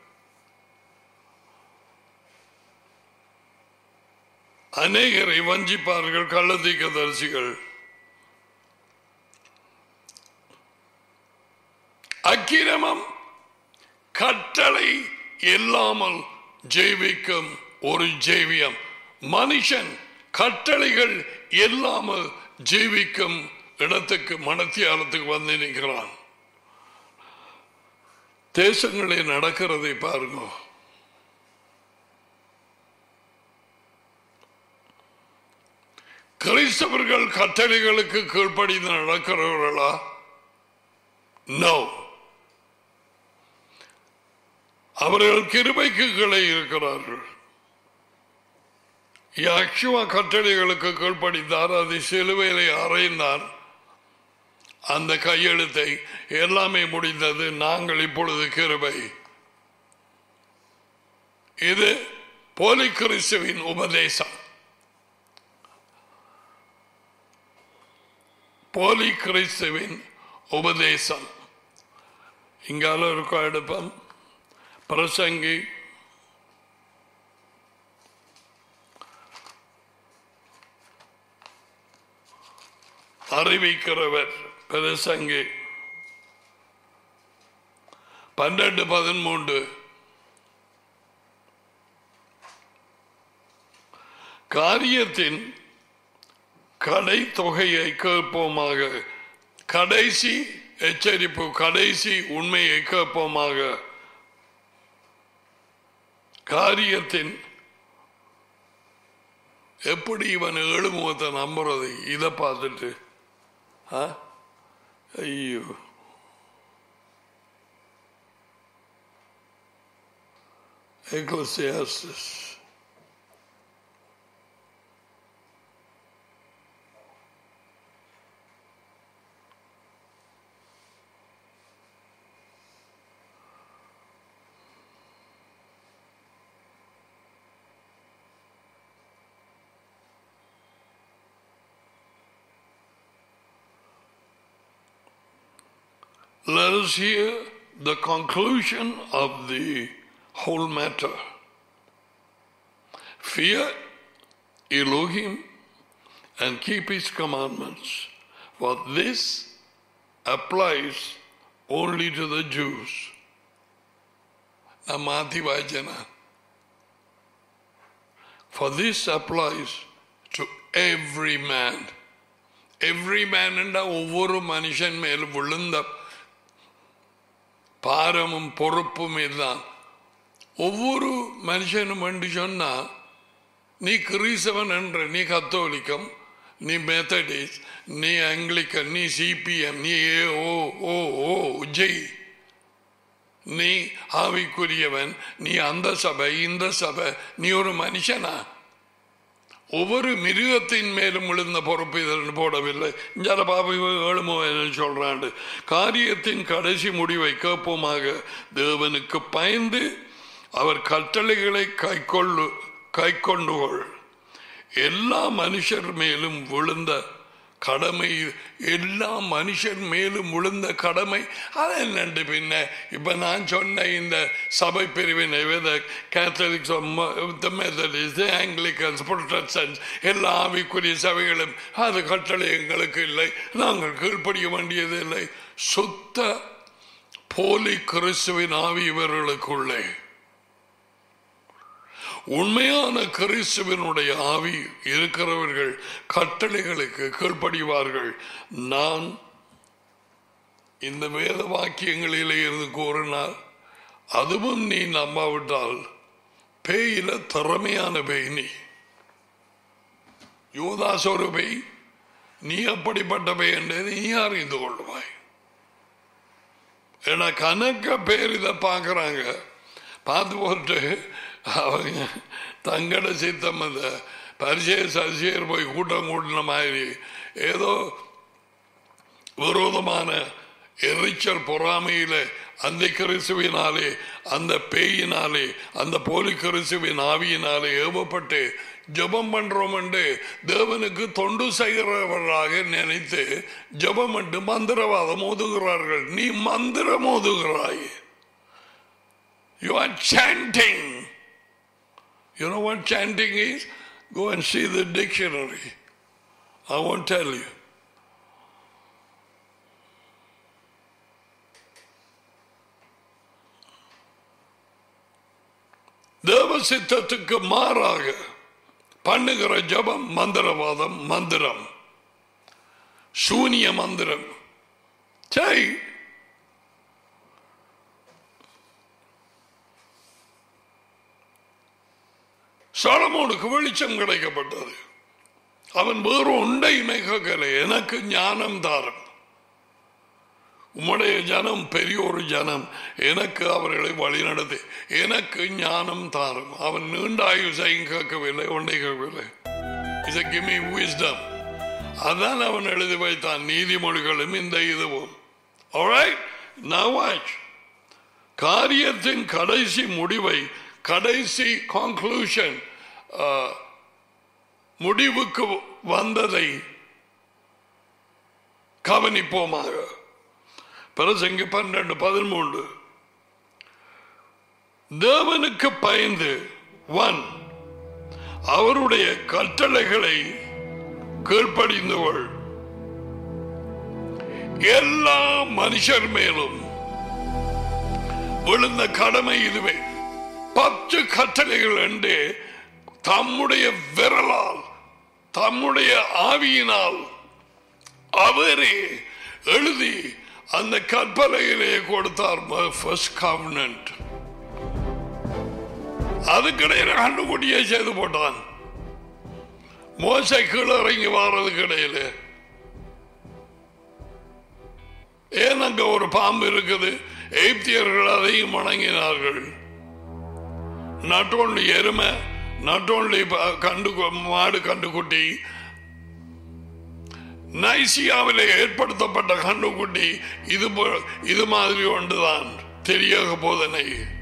A: அநேகரை வஞ்சிப்பார்கள் கள்ளத்தீக்க தரிசிகள் அக்கிரமம் கட்டளை இல்லாமல் ஜெய்விக்கும் ஒரு ஜெய்வியம் மனுஷன் கட்டளைகள் இல்லாமல் ஜீவிக்கும் இடத்துக்கு மனத்தியாலத்துக்கு வந்து நிற்கிறான் தேசங்களில் நடக்கிறதை பாருங்க கிறிஸ்தவர்கள் கட்டளைகளுக்கு கீழ்ப்படிந்து நடக்கிறவர்களா நோ அவர்கள் கிருபைக்கு கீழே இருக்கிறார்கள் யாக்ஷுவா கட்டளைகளுக்கு கீழ்ப்படித்தார் அது சிலுவையிலே அறைந்தார் அந்த கையெழுத்தை எல்லாமே முடிந்தது நாங்கள் இப்பொழுது கிருபை இது போலி கிறிஸ்துவின் உபதேசம் போலி கிறிஸ்துவின் உபதேசம் இங்கால இருக்கா எடுப்போம் பிரசங்கி அறிவிக்கிறவர் பிரசங்கி பன்னெண்டு பதிமூன்று காரியத்தின் கடை தொகையை கேட்போமாக கடைசி எச்சரிப்பு கடைசி உண்மையை கேட்போமாக காரியத்தின் எப்படி இவன் எழுமுகத்தை நம்புறது இதை பார்த்துட்டு ஆ? ஐயோ Ecclesiastes. Let us hear the conclusion of the whole matter. Fear Elohim and keep his commandments, for this applies only to the Jews. Namati Vajana. For this applies to every man. Every man என்ற ஒவ்வொரு மனுஷன் மேல் விழுந்த பாரமும் பொறுப்பும் இதுதான் ஒவ்வொரு மனுஷனும் என்று சொன்னா நீ கிறிஸ்தவன் என்ற நீ கத்தோலிக்கம் நீ மெத்தடிஸ் நீ ஆங்கிலிக்கன் நீ சிபிஎம் நீ ஏ ஓ ஓ ஓ ஜெய் நீ ஆவிக்குரியவன் நீ அந்த சபை இந்த சபை நீ ஒரு மனுஷனா ஒவ்வொரு மிருகத்தின் மேலும் விழுந்த பொறுப்பு இதன் போடவில்லை ஜல பாபு ஏழுமோ என்று சொல்றாண்டு காரியத்தின் கடைசி முடிவை கேட்போமாக தேவனுக்கு பயந்து அவர் கட்டளைகளை கைக்கொள்ளு கைக்கொண்டுகொள் எல்லா மனுஷர் மேலும் விழுந்த கடமை எல்லா மனுஷன் மேலும் விழுந்த கடமை அது என்னண்டு பின்ன இப்ப நான் சொன்ன இந்த சபை பிரிவினை கேத்தலிக்ஸ் மெத்தடிஸ்ட் ஆங்கிலிக்கன்ஸ் புரொட்டஸ்டன்ஸ் எல்லா ஆவிக்குரிய சபைகளும் அது கட்டளை எங்களுக்கு இல்லை நாங்கள் கீழ்ப்படிய வேண்டியது இல்லை சுத்த போலி கிறிஸ்துவின் ஆவி இவர்களுக்குள்ளே உண்மையான கிறிஸ்துவனுடைய ஆவி இருக்கிறவர்கள் கட்டளைகளுக்கு கீழ்ப்படிவார்கள் நான் இந்த வேத வாக்கியங்களிலே இருந்து கூறினார் அதுவும் நீ நம்பாவிட்டால் பேயில திறமையான பேய் நீ யோதாஸ் ஒரு பேய் நீ அப்படிப்பட்ட பேய் என்று நீ அறிந்து கொள்வாய் ஏன்னா கணக்க பேர் இதை பார்க்குறாங்க பார்த்து போட்டு அவங்க தங்கட சித்தம் அந்த பரிசய சசியர் போய் கூட்டம் கூட்டின மாதிரி ஏதோ விரோதமான எரிச்சல் பொறாமையில அந்த கிறிசுவினாலே அந்த பேயினாலே அந்த போலி கிறிசுவின் ஆவியினாலே ஏவப்பட்டு ஜபம் பண்றோம் என்று தேவனுக்கு தொண்டு செய்கிறவர்களாக நினைத்து ஜபம் என்று மந்திரவாதம் ஓதுகிறார்கள் நீ மந்திரம் ஓதுகிறாய் You are chanting. You know what chanting is? Go and see the dictionary. I won't tell you. தேவ சித்தத்துக்கு மாறாக பண்ணுகிற ஜபம் மந்திரவாதம் மந்திரம் சூனிய மந்திரம் சரி சாலமோனுக்கு வெளிச்சம் கிடைக்கப்பட்டது அவன் வேறு ஒன்றையுமே கேட்கல எனக்கு ஞானம் தாரம் உம்முடைய ஜனம் பெரிய ஒரு ஜனம் எனக்கு அவர்களை வழிநடத்தி எனக்கு ஞானம் தாரும் அவன் நீண்ட ஆயுசையும் கேட்கவில்லை ஒன்றை கேட்கவில்லை இதை கிமி விஸ்டம் அதான் அவன் எழுதி வைத்தான் நீதிமொழிகளும் இந்த இதுவும் Alright? Now watch. காரியத்தின் கடைசி முடிவை கடைசி conclusion uh, முடிவுக்கு வந்ததை கவனிப்போமாக பிரசங்க பன்னெண்டு பதிமூன்று தேவனுக்கு பயந்து ஒன் அவருடைய கட்டளைகளை கீழ்ப்படிந்தவள் எல்லா மனுஷர் மேலும் விழுந்த கடமை இதுவே பத்து கட்டளைகள் என்று தம்முடைய விரலால் தம்முடைய ஆவியினால் அவரே எழுதி அந்த கற்பலையிலே கொடுத்தார் ஃபர்ஸ்ட் காவனன்ட் அதுக்கிடையில கண்டுபிடியே செய்து போட்டான் மோசை கீழே இறங்கி வாரதுக்கு இடையில ஏன் அங்க ஒரு பாம்பு இருக்குது எய்ப்தியர்கள் அதையும் வணங்கினார்கள் நாட் ஓன்லி எருமை நாட் ஓன்லி கண்டு மாடு கண்டுக்குட்டி நைசியாவில் ஏற்படுத்தப்பட்ட கண்டுக்குட்டி இது போ- இது மாதிரி ஒன்றுதான் தெரியாக போதனை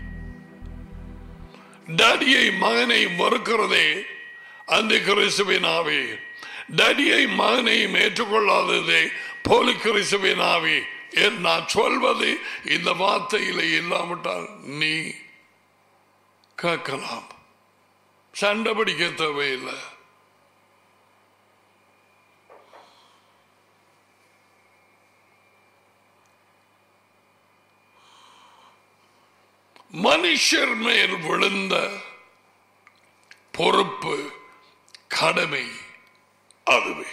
A: டடியை மகனை மறுக்கிறதே அந்த கிறிஸ்துவின் ஆவி டடியை மகனையும் ஏற்றுக்கொள்ளாததே போலி கிறிஸ்துவின் ஆவி என் நான் சொல்வது இந்த வார்த்தையில் இல்லாவிட்டால் நீ கேட்கலாம் சண்டை பிடிக்க தேவையில்லை மனுஷர் மேல் விழுந்த பொறுப்பு கடமை அதுவே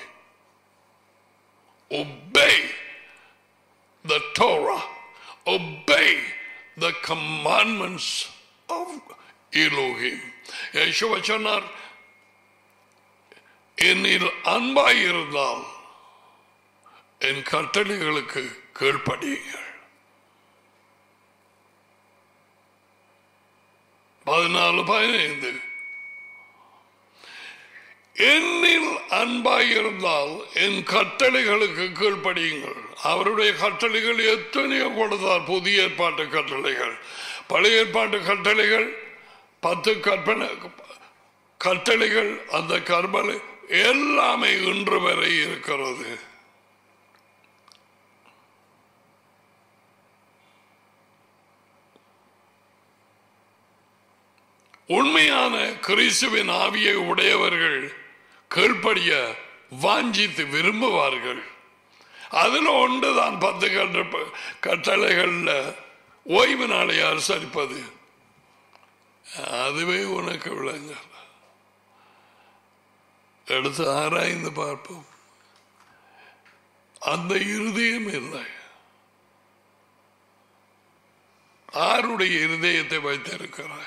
A: obey the Torah, obey the commandments of Elohim. யேசுவ சொன்னார் என்னில் அன்பாயிருந்தால் என் கட்டளைகளுக்கு கீழ்ப்படியுங்கள் பதினாலு பதினைந்து என்னில் அன்பாயிருந்தால் என் கட்டளைகளுக்கு கீழ்ப்படியுங்கள் அவருடைய கட்டளைகள் எத்தனையோ கொடுத்தார் புதிய ஏற்பாட்டு கட்டளைகள் பழைய ஏற்பாட்டு கட்டளைகள் பத்து கற்பனை கட்டளைகள் அந்த கற்பனை எல்லாமே இன்று வரை இருக்கிறது உண்மையான கிறிஸ்துவின் ஆவியை உடையவர்கள் கீழ்ப்படிய வாஞ்சித்து விரும்புவார்கள் அதில் ஒன்றுதான் பத்து கட்ட கட்டளைகள்ல ஓய்வு நாளை அனுசரிப்பது அதுவே உனக்கு விளங்க எடுத்து ஆராய்ந்து பார்ப்போம் அந்த இருதயம் இல்லை ஆருடைய இருதயத்தை வைத்திருக்கிறாய்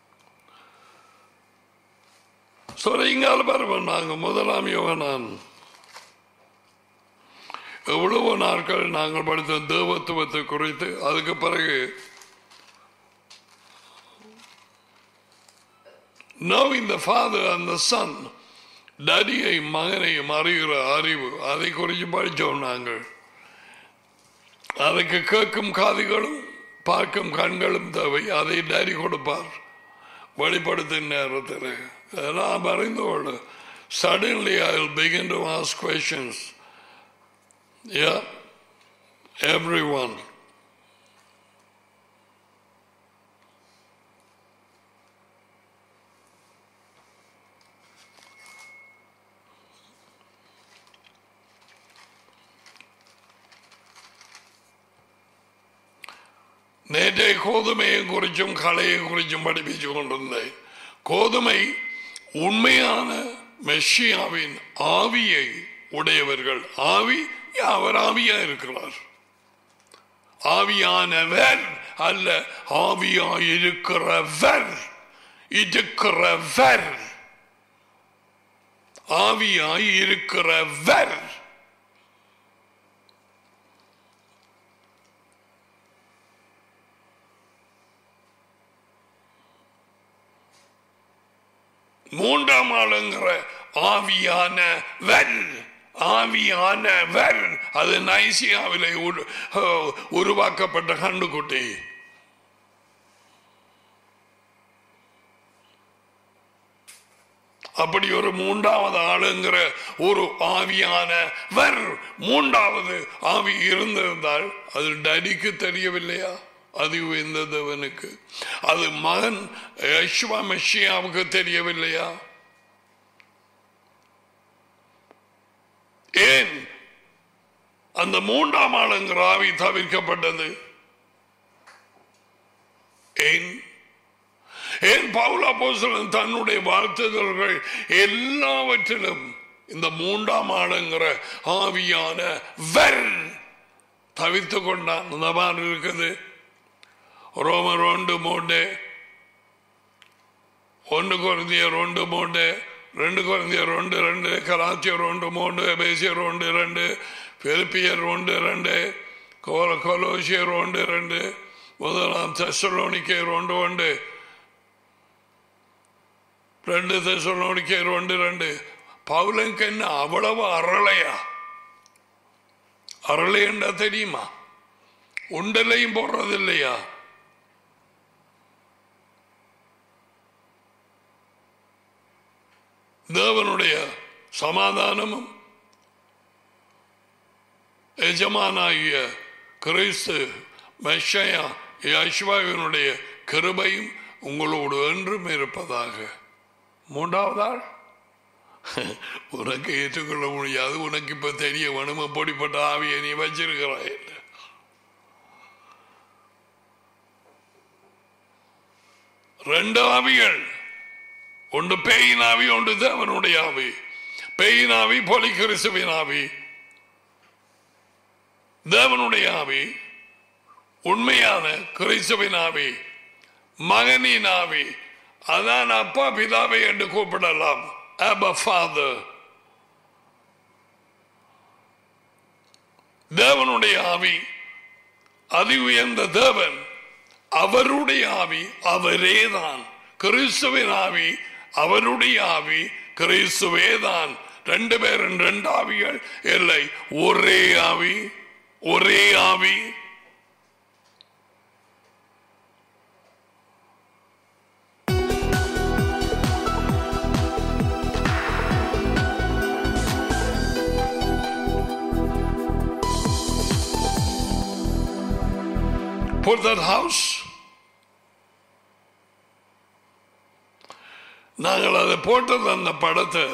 A: சொல்லிங்கால பருவம் நாங்கள் முதலாம் யோகனான் எவ்வளவு நாட்கள் நாங்கள் படித்த தேவத்துவத்தை குறித்து அதுக்கு பிறகு knowing the father and the son டடியை மகனையும் அறிகிற அறிவு அதை குறித்து படித்தோம் நாங்கள் அதுக்கு கேட்கும் காதுகளும் பார்க்கும் கண்களும் தேவை அதை டேடி கொடுப்பார் வெளிப்படுத்தும் நேரத்தில் நான் அறிந்து கொள்ள suddenly I will begin to ask questions yeah everyone நேற்றை கோதுமையை குறிச்சும் களையை குறிச்சும் படிப்பிச்சு கொண்டிருந்தேன் கோதுமை உண்மையான மெஷியாவின் ஆவியை உடையவர்கள் ஆவி அவர் ஆவியா இருக்கிறார் ஆவியானவர் அல்ல ஆவியாயிருக்கிறவர் இருக்கிறவர் ஆவியாய் இருக்கிறவர் மூன்றாம் ஆளுங்கிற ஆவியான வெல் ஆவியான வெல் அது நைசியாவிலே உரு- அஹ், உருவாக்கப்பட்ட கண்டுகுட்டி அப்படி ஒரு மூன்றாவது ஆளுங்கிற ஒரு ஆவியான வர் மூன்றாவது ஆவி இருந்திருந்தால் அது டடிக்கு தெரியவில்லையா அது இந்த தேவனுக்கு அது மகன் யஷ்வா மெஷியாவுக்கு தெரியவில்லையா ஏன் அந்த மூன்றாம் ஆளுங்கிற ஆவி தவிர்க்கப்பட்டது ஏன் ஏன் பவுல போசலன் தன்னுடைய வாழ்த்துதல்கள் எல்லாவற்றிலும் இந்த மூன்றாம் ஆளுங்கிற ஆவியான வர் தவித்து கொண்டான் இந்த மாதிரி இருக்குது ரோமர் ரெண்டு மூன்று ஒன்று குறைந்திய ரெண்டு மூன்று ரெண்டு குறைந்திய ரெண்டு ரெண்டு கலாச்சியர் ரெண்டு மூன்று பேசியர் ரெண்டு ரெண்டு பிலிப்பியர் ரெண்டு ரெண்டு கோல கொலோசியர் ரெண்டு ரெண்டு முதலாம் தெசலோனிக்கை ரெண்டு ஒன்று ரெண்டு தெசலோனிக்கை ரெண்டு ரெண்டு பவுலனுக்கு என்ன அவ்வளவு அரளையா அரளையண்டா தெரியுமா உண்டலையும் போடுறது இல்லையா தேவனுடைய சமாதானமும் எஜமானாகிய கிறிஸ்து மெஷயா ஐஸ்வாவினுடைய கிருபையும் உங்களோடு என்றும் இருப்பதாக மூன்றாவதால் உனக்கு ஏற்றுக்கொள்ள முடியாது உனக்கு இப்ப தெரிய வேணும் அப்படிப்பட்ட ஆவியை நீ வச்சிருக்கிறாய் என்று. ரெண்டு ஆவிகள் ஒன்று பேயின் ஆவி ஒன்று தேவனுடைய ஆவி பேயின் ஆவி பொலி கிறிஸ்துவின் ஆவி தேவனுடைய ஆவி உண்மையான கிறிஸ்துவின் ஆவி மகனின் ஆவி அதான் அப்பா பிதாவை என்று கூப்பிடலாம் Abba Father தேவனுடைய ஆவி அதி உயர்ந்த தேவன் அவருடைய ஆவி அவரேதான் கிறிஸ்துவின் ஆவி அவருடைய ஆவி கிறிஸ்துவே தான் ரெண்டு பேரும் ரெண்டு ஆவிகள் இல்லை ஒரே ஆவி ஒரே ஆவி Put that house. நாங்கள் அதை போட்டது அந்த படத்தை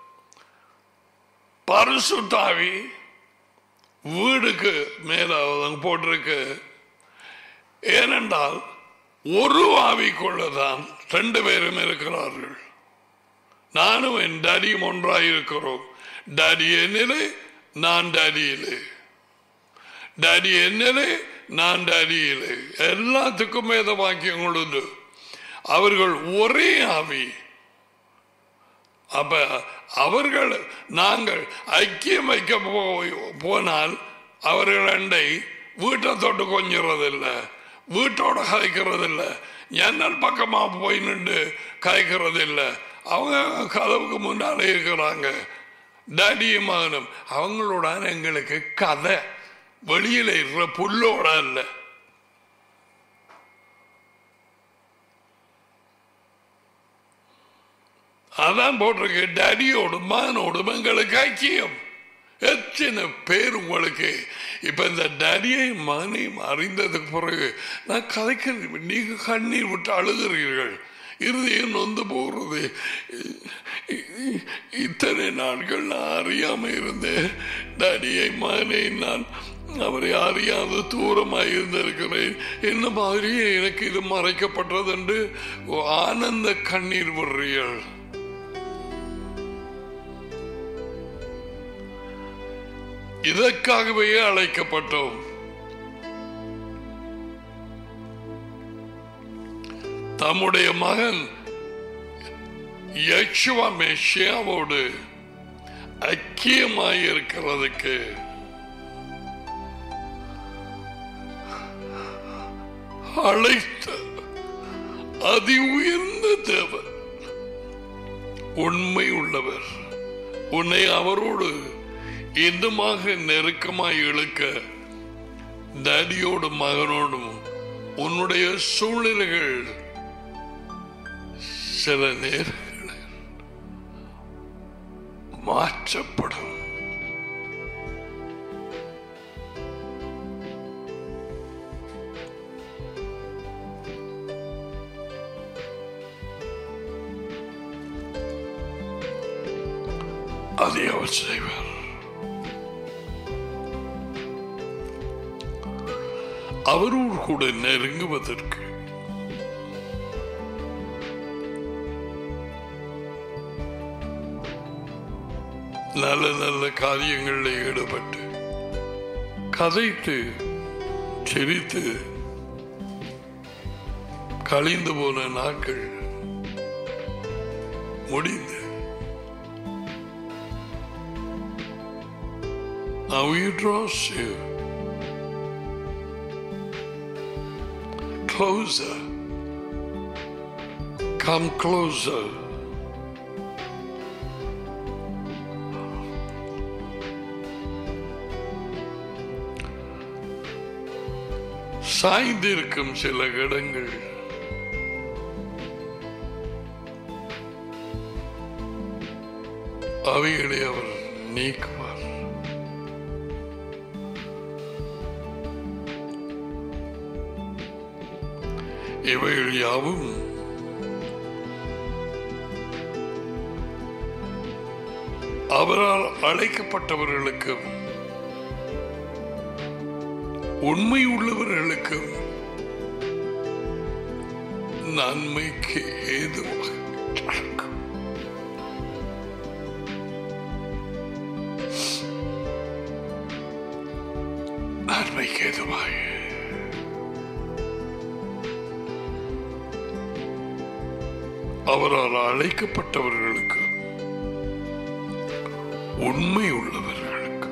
A: பரிசுத்தாவி வீடுக்கு மேல அவங்க போட்டிருக்கு ஏனென்றால் ஒரு ஆவிக்குள்ளதான் ரெண்டு பேரும் இருக்கிறார்கள் நானும் என் டடியும் ஒன்றாய் இருக்கிறோம் டடி என்னிலே நான் டடியிலே ഡാഡി എന്നിലെ ഞാൻ ഡാഡിയിലെ எல்லாத்துக்கும் வேத வாக்கியங்கள் உண்டு அவர்கள் ஒரே ஆவி அப்ப அவர்கள் நாங்கள் ஐக்கியம் வைக்க போய் போனால் அவர்கள் அண்டை வீட்டை தொட்டு கொஞ்சிறதில்லை வீட்டோட கதைக்கிறதில்லை ஜன்னல் பக்கமா போய் நின்று கதைக்கிறதில்லை அவங்க கதவுக்கு முன்னாலே இருக்கிறாங்க டேடியும் மகனும் அவங்களோட எங்களுக்கு கதை வெளியில இருக்கிற புல்லோட இல்ல அதான் போட்டிருக்கு டேடியோடும் மகனோடும் எங்களுக்கு ஐக்கியம் எத்தனை பேர் உங்களுக்கு இப்ப இந்த டேடியையும் மகனையும் அறிந்ததுக்கு பிறகு நான் கதைக்கிறேன் நீங்க கண்ணீர் விட்டு அழுகிறீர்கள் இருதயம் நொந்து போகிறது இத்தனை நாட்கள் நான் அறியாம இருந்தேன் டேடியை மகனை நான் அவரை அறியாத தூரமாக இருந்திருக்கிறேன் என்ன மாதிரியே எனக்கு இது மறைக்கப்பட்டது என்று ஆனந்த கண்ணீர் விடுறீர்கள் இதற்காகவே அழைக்கப்பட்டோம் தம்முடைய மகன் யக்ஷுவா மெஷியாவோடு ஐக்கியமாயிருக்கிறதுக்கு அழைத்த அதி உயர்ந்த தேவன் உண்மை உள்ளவர் உன்னை அவரோடு இன்னுமாக நெருக்கமாய் இழுக்க டேடியோடும் மகனோடும் உன்னுடைய சூழ்நிலைகள் சில நேரங்களில் மாற்றப்படும் அதை அவர் செய்வார் அவரோடு கூட நெருங்குவதற்கு நல்ல நல்ல காரியங்களில் ஈடுபட்டு கதைத்து சிரித்து கழிந்து போன நாட்கள் முடிந்து Now he draws you closer. Come closer. சாய்ந்திருக்கும் சில இடங்கள் அவைகளை அவர் நீக்குவார் இவைகள் யாவும் அவரால் அழைக்கப்பட்டவர்களுக்கும் உண்மை உள்ளவர்களுக்கும் நன்மைக்கு ஏதுவாக நடக்கும். நன்மைக்கு ஏதுவாக அவரால் அழைக்கப்பட்டவர்களுக்கு உண்மை உள்ளவர்களுக்கு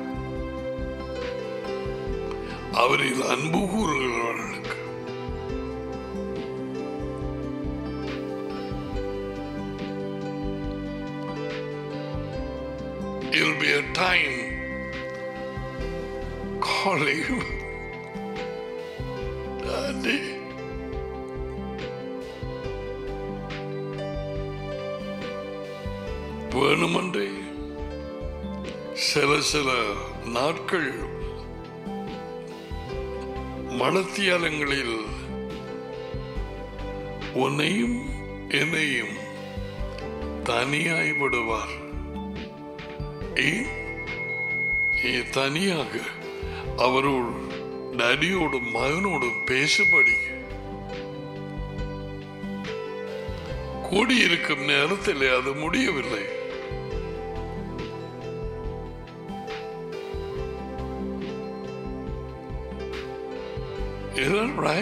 A: அவரில் அன்பு கூறுகிறவர்களுக்கு time calling you. Daddy. வேணுமென்றே சில சில நாட்கள் மலத்தியாலங்களில் உன்னையும் என்னையும் தனியாய் விடுவார் ஏன் நீ தனியாக அவரோடு டடியோடும் மகனோடும் பேசுபடி கூடியிருக்கும் நேரத்தில் அது முடியவில்லை Is that right?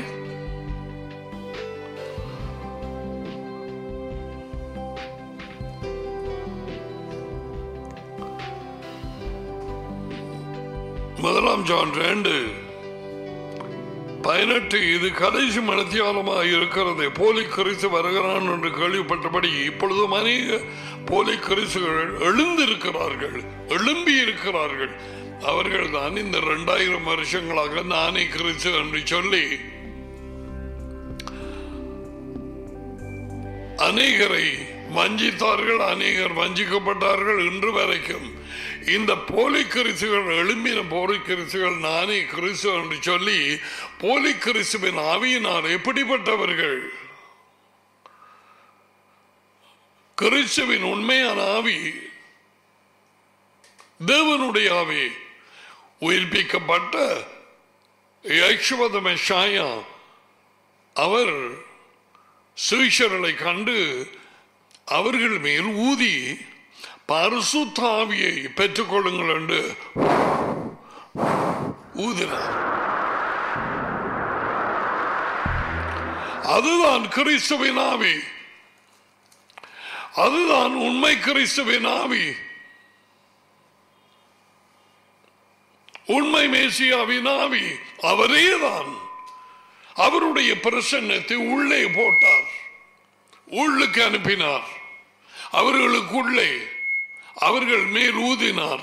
A: முதலாம் ஜான் ரெண்டு பதினெட்டு இது கடைசி மனத்தியாலமாக இருக்கிறது போலி கிறிஸ்து வருகிறான் என்று கேள்விப்பட்டபடி இப்பொழுது அநேக போலி கிறிஸ்துகள் எழுந்திருக்கிறார்கள் எழும்பி இருக்கிறார்கள் அவர்கள் தான் இந்த இரண்டாயிரம் வருஷங்களாக நானே கிறிஸ்து என்று சொல்லி அநேகரை வஞ்சித்தார்கள் அநேகர் வஞ்சிக்கப்பட்டார்கள் இன்று வரைக்கும் இந்த போலி கிறிஸ்துகள் எழும்பின போலி கிறிஸ்துகள் நானே கிறிஸ்து என்று சொல்லி போலி கிறிஸ்துவின் ஆவியினால் எப்படிப்பட்டவர்கள் கிறிஸ்துவின் உண்மையான ஆவி தேவனுடைய ஆவி உயிர்ப்பிக்கப்பட்ட யக்ஷவத மெஷாயா அவர் சுவிஷர்களை கண்டு அவர்கள் மேல் ஊதி பரிசுத்தாவியை பெற்றுக்கொள்ளுங்கள் என்று ஊதினார் அதுதான் கிறிஸ்துவின் ஆவி அதுதான் உண்மை கிறிஸ்துவின் ஆவி உண்மை மேசியாவின் ஆவி அவரேதான் அவருடைய பிரசன்னத்தை உள்ளே போட்டார் உள்ளுக்கு அனுப்பினார் அவர்களுக்குள்ளே அவர்கள் மேல் ஊதினார்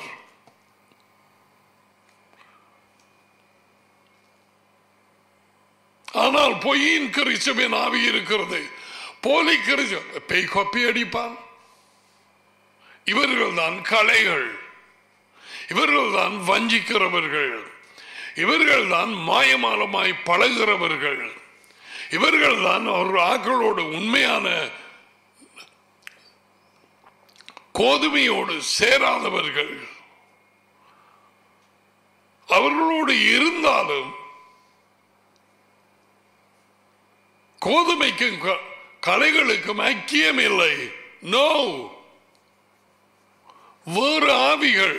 A: ஆனால் பொய்யின் கிறிஸ்துவின் ஆவி இருக்கிறது போலி கிறிஸ்து பேய் கொப்பி அடிப்பான் இவர்கள் தான் கலைகள் இவர்கள் தான் வஞ்சிக்கிறவர்கள் இவர்கள் தான் மாயமாலமாய் பழகிறவர்கள் இவர்கள் தான் ஒரு ஆக்களோடு உண்மையான கோதுமையோடு சேராதவர்கள் அவர்களோடு இருந்தாலும் கோதுமைக்கும் க- கலைகளுக்கும் ஐக்கியம் இல்லை நோ வேறு ஆவிகள்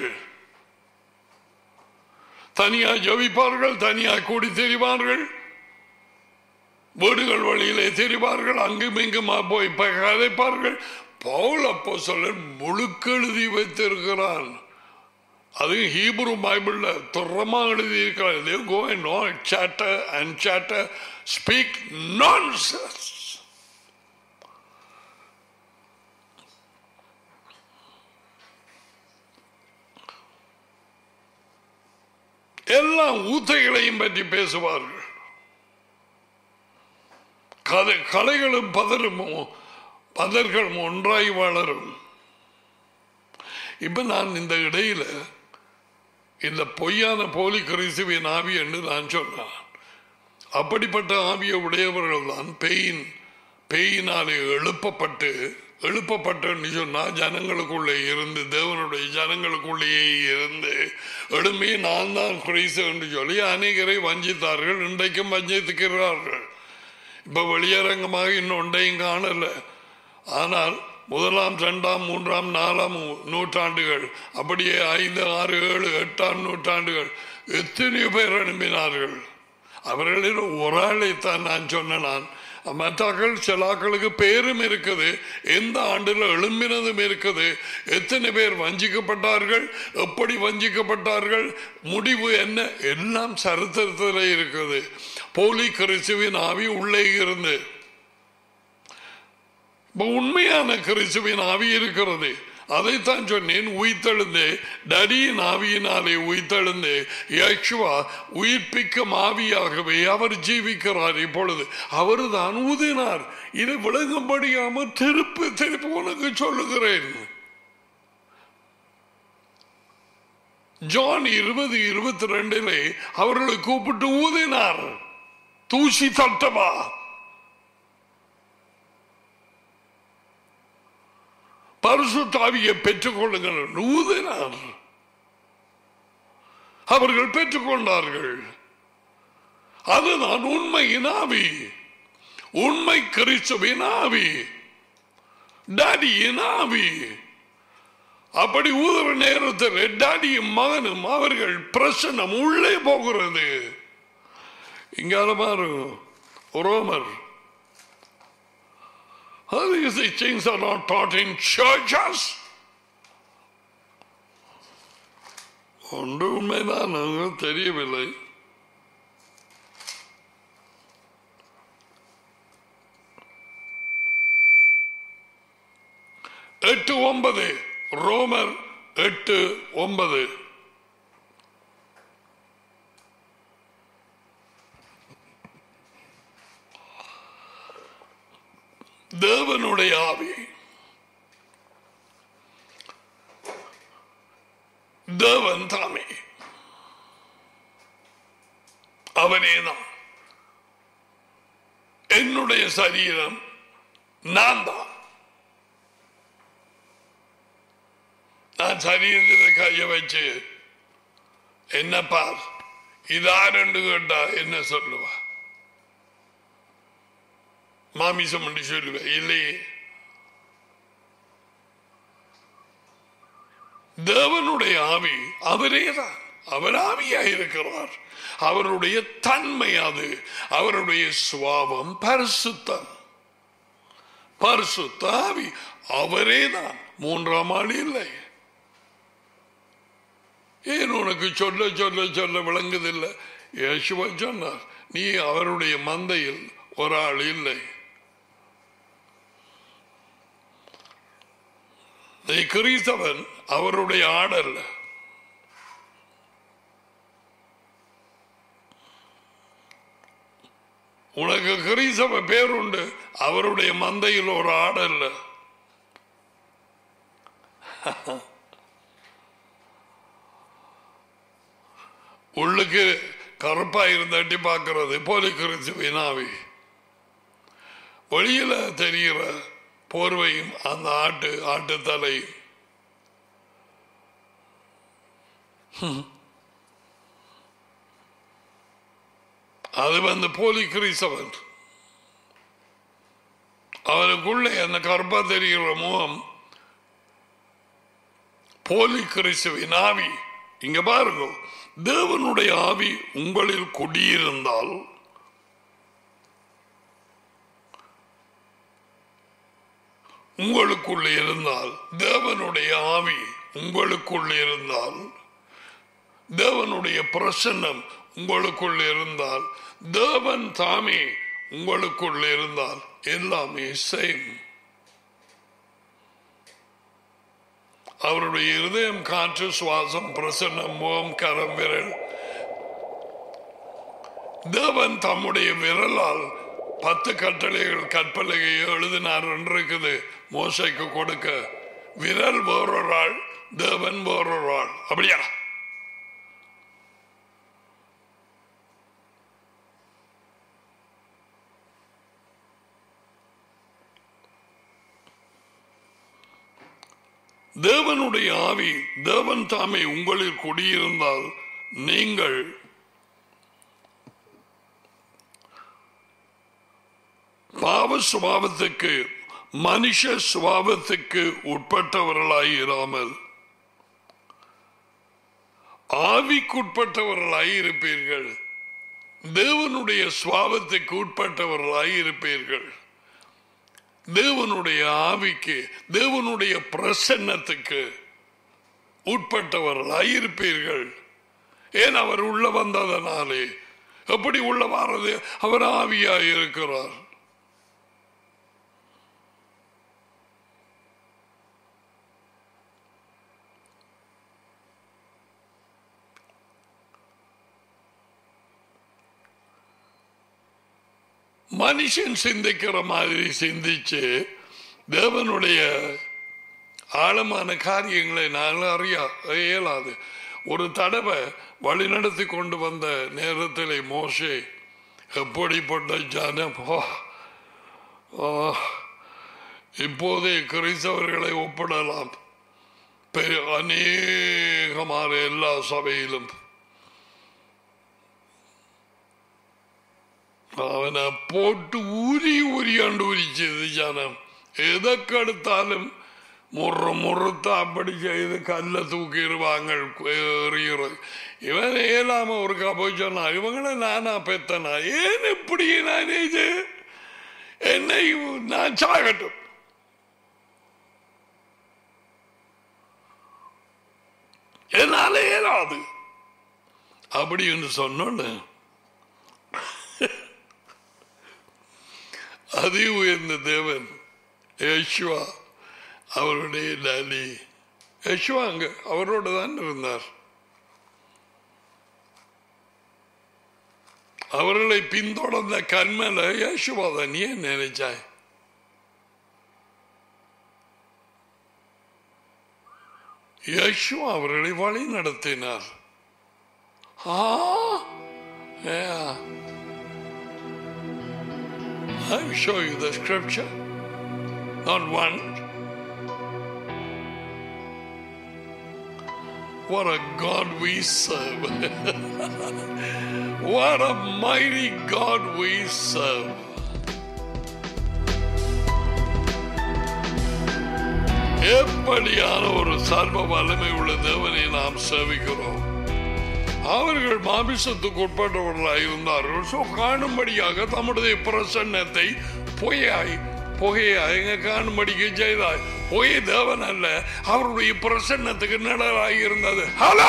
A: தனியா ஜபிப்பார்கள் தனியா கூடி தெரிவார்கள் வீடுகள் வழியிலே தெரிவார்கள் அங்கும் இங்குமா போய் ப- கதைப்பார்கள் பவுல் அப்போ சொல்ல முழுக்கெழுதி வைத்திருக்கிறான் அது ஹீப்ரு பைபிள்ல துறமா எழுதி இருக்கிறான் go no chatter and chatter speak nonsense எல்லாம் ஊத்தைகளையும் பற்றி பேசுவார்கள் கதை கலைகளும் பதறுமோ பதர்களும் ஒன்றாய் வளரும் இப்ப நான் இந்த இடையில இந்த பொய்யான போலி கிறிஸ்துவின் ஆவி என்று நான் சொன்னான் அப்படிப்பட்ட ஆவிய உடையவர்கள் தான் பேயின் பேயினாலே எழுப்பப்பட்டு எழுப்பப்பட்டு சொன்னா ஜனங்களுக்குள்ளே இருந்து தேவனுடைய ஜனங்களுக்குள்ளேயே இருந்து எழும்பி நான் தான் கிறிஸ்து என்று சொல்லி அநேகரை வஞ்சித்தார்கள் இன்றைக்கும் வஞ்சித்துக்கிறார்கள் இப்ப வெளியரங்கமாக இன்னும் ஒன்றையும் காணல ஆனால் முதலாம் இரண்டாம் மூன்றாம் நாலாம் நூற்றாண்டுகள் அப்படியே ஐந்து ஆறு ஏழு எட்டாம் நூற்றாண்டுகள் எத்தனையோ பேர் அனுப்பினார்கள் அவர்களில் ஒரு ஆளைத்தான் நான் சொன்னேன் நான் மற்றாக்கள் சிலாக்களுக்கு பேரும் இருக்குது எந்த ஆண்டுல எழும்பினதும் இருக்குது எத்தனை பேர் வஞ்சிக்கப்பட்டார்கள் எப்படி வஞ்சிக்கப்பட்டார்கள் முடிவு என்ன எல்லாம் சரித்திரத்தில் இருக்குது போலி கிறிஸ்துவின் ஆவி உள்ளே இருந்து இப்ப உண்மையான கிறிஸ்துவின் ஆவி இருக்கிறது அதைத்தான் சொன்னேன் உயிர்த்தெழுந்து டடியின் ஆவியினாலே உயிர்த்தெழுந்து யக்ஷுவா உயிர்ப்பிக்கும் ஆவியாகவே அவர் ஜீவிக்கிறார் இப்பொழுது அவர் தான் ஊதினார் இது விளங்கும்படியாம திருப்பி திருப்பி உனக்கு சொல்லுகிறேன் ஜான் இருபது இருபத்தி ரெண்டிலே அவர்களை கூப்பிட்டு ஊதினார் தூசி தட்டவா பரிசுத்தாவியை பெற்றுக் கொள்ளுங்கள் ஊதினார் அவர்கள் பெற்றுக்கொண்டார்கள் அதுதான் உண்மையின் ஆவி உண்மை கிறிஸ்துவின் ஆவி டாடியின் ஆவி அப்படி ஊதுற நேரத்தில் டாடியும் மகனும் அவர்கள் பிரசனம் உள்ளே போகிறது இங்கால பாரு ரோமர் These things are not taught in churches. ஒன்று உண்மைதான் எனக்கு தெரியவில்லை எட்டு ஒன்பது ரோமர் எட்டு ஒன்பது தேவனுடைய ஆவி தேவன் தாமே அவனேதான் என்னுடைய சரீரம் நான் தான் நான் சரீரத்தில் கைய வச்சு என்ன பார் இதாரெண்டு கேட்டா என்ன சொல்லுவா மாமிசம் என்று சொல்லுவேன் இல்லையே தேவனுடைய ஆவி அவரே தான் அவர் ஆவியாக இருக்கிறார் அவருடைய தன்மை அது அவருடைய சுவாபம் பரிசுத்தம் பரிசுத்த ஆவி அவரே தான் மூன்றாம் ஆள் இல்லை ஏன் உனக்கு சொல்ல சொல்ல சொல்ல விளங்குதில்லை யேசுவ சொன்னார் நீ அவருடைய மந்தையில் ஒரு ஆள் இல்லை நீ கிறிஸ்தவன் அவருடைய ஆடல்ல உனக்கு கிறிஸ்தவ பேருண்டு அவருடைய மந்தையில் ஒரு ஆடல்ல உள்ளுக்கு கருப்பா இருந்தாட்டி பார்க்கறது போலி கிறிஸ்துவின் ஆவி வெளியில தெரிகிற போர்வையும் அந்த ஆட்டு ஆட்டு தலையும் அது வந்து போலி கிறிஸ்தவன் அவனுக்குள்ளே அந்த கருப்பா தெரிகிற முகம் போலி கிறிஸ்துவின் ஆவி இங்க பாருங்க தேவனுடைய ஆவி உங்களில் குடியிருந்தால் உங்களுக்குள் இருந்தால் தேவனுடைய ஆவி உங்களுக்குள் இருந்தால் தேவனுடைய பிரசன்னம் உங்களுக்குள் இருந்தால் தேவன் தாமே உங்களுக்குள் இருந்தால் எல்லாமே சேம் அவருடைய இருதயம் காற்று சுவாசம் பிரசன்னம் முகம் கரம் விரல் தேவன் தம்முடைய விரலால் பத்து கட்டளைகள் கற்பலகை எழுதினார் என்று இருக்குது மோசைக்கு கொடுக்க விரல் வேறொரு ஆள் தேவன் வேறொரு ஆள் அப்படியா தேவனுடைய ஆவி தேவன் தாமே உங்களில் குடியிருந்தால் நீங்கள் பாவ சுபாவத்துக்கு மனுஷ சுபாவத்துக்கு உட்பட்டவர்களாய் இராமல் ஆவிக்குட்பட்டவர்களாய் இருப்பீர்கள் தேவனுடைய சுவாபத்துக்கு உட்பட்டவர்களாய் இருப்பீர்கள் தேவனுடைய ஆவிக்கு தேவனுடைய பிரசன்னத்துக்கு உட்பட்டவர்களாய் இருப்பீர்கள் ஏன் அவர் உள்ள வந்ததனாலே எப்படி உள்ள வர்றது அவர் ஆவியாய் இருக்கிறார் மனுஷன் சிந்திக்கிற மாதிரி சிந்திச்சு தேவனுடைய ஆழமான காரியங்களை நான் அறிய இயலாது ஒரு தடவை வழிநடத்தி கொண்டு வந்த நேரத்தில் மோசே எப்படிப்பட்ட ஜனம் ஓ, ஓ, இப்போதே கிறிஸ்தவர்களை ஒப்பிடலாம் பெரு அநேகமான எல்லா சபையிலும் അവനെ പോട്ട് ഊരി ഊരിയാണ്ട് ഊരിച്ചത് ജനം ഏതൊക്കെ എടുത്താലും മുറ മുറുത്ത അപ്പടി ചെയ്ത് കല്ല് തൂക്കിടുവാങ്ങ എറിയറ് ഇവൻ ഏലാമ ഒരു പോയി சொன்னா இவங்களை நானா பெத்தனா ஏன் இப்படி நான் இது என்னை நான் சாகட்டும் என்னால ஏறாது அப்படி என்று சொன்னோன்னு அதி உயர்ந்த தேவன் யேசுவா அவருடைய டாலி யேசுவா அங்க அவரோட தான் இருந்தார் அவர்களை பின்தொடர்ந்த கண்மல யேசுவா தான் நீ ஏன் நினைச்சாய் யேசுவா அவர்களை வழி நடத்தினார் ஆ yeah. I will show you the scripture. Not one. What a God we serve. what a mighty God we serve. எப்படியான ஒரு சர்வ வல்லமை உள்ள தேவனை நாம் சேவிக்கிறோம் அவர்கள் மாமிசத்துக்கு உட்பட்டவர்களாக இருந்தார்கள் ஸோ காணும்படியாக தம்முடைய பிரசன்னத்தை பொய்யாய் புகையாய் எங்க காணும்படிக்கு செய்தாய் பொய் தேவன் அல்ல அவருடைய பிரசன்னத்துக்கு நிழலாக இருந்தது ஹலோ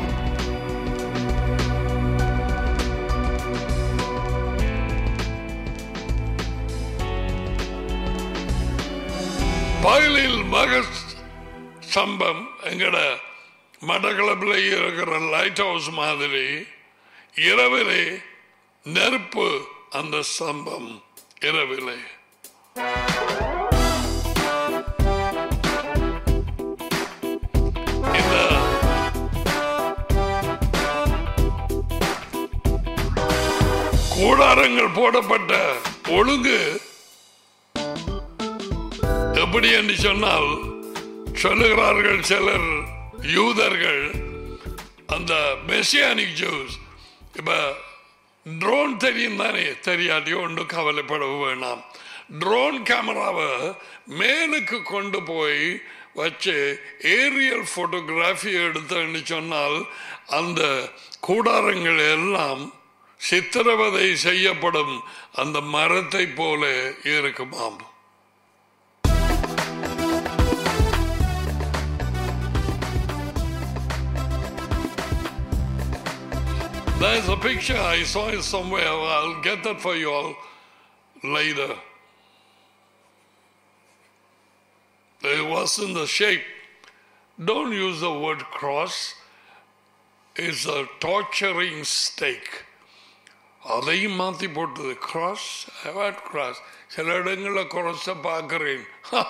A: பகலில் மக சம்பம் எங்கட மடக்களப்பில் இருக்கிற லைட் ஹவுஸ் மாதிரி இரவிலே நெருப்பு அந்த சம்பம் இரவிலே இந்த கூடாரங்கள் போடப்பட்ட ஒழுங்கு எப்படி என்று சொன்னால் சொல்லுகிறார்கள் சிலர் யூதர்கள் அந்த மெசியானிக் ஜூஸ் இப்ப ட்ரோன் தெரியும் தானே தெரியாட்டியோ ஒன்றும் கவலைப்பட வேணாம் ட்ரோன் கேமராவை மேலுக்கு கொண்டு போய் வச்சு ஏரியல் போட்டோகிராஃபி எடுத்தேன்னு சொன்னால் அந்த கூடாரங்கள் எல்லாம் சித்திரவதை செய்யப்படும் அந்த மரத்தை போல இருக்குமாம் There's a picture I saw it somewhere. I'll get that for you all later. It was in the shape. Don't use the word cross. It's a torturing stake. அதையும் மாத்தி போட்டது கிராஸ் வாட் கிராஸ் சில இடங்களில் cross பார்க்கிறேன்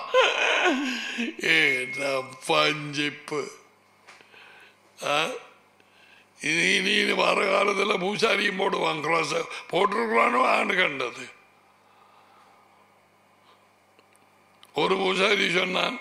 A: ஏ பஞ்சிப்பு ஆ இனி இனி வர காலத்தில் பூசாரியும் போடுவான் கிராஸ் போட்டிருக்கிறானோ ஆண்டு கண்டது ஒரு பூசாரி சொன்னான்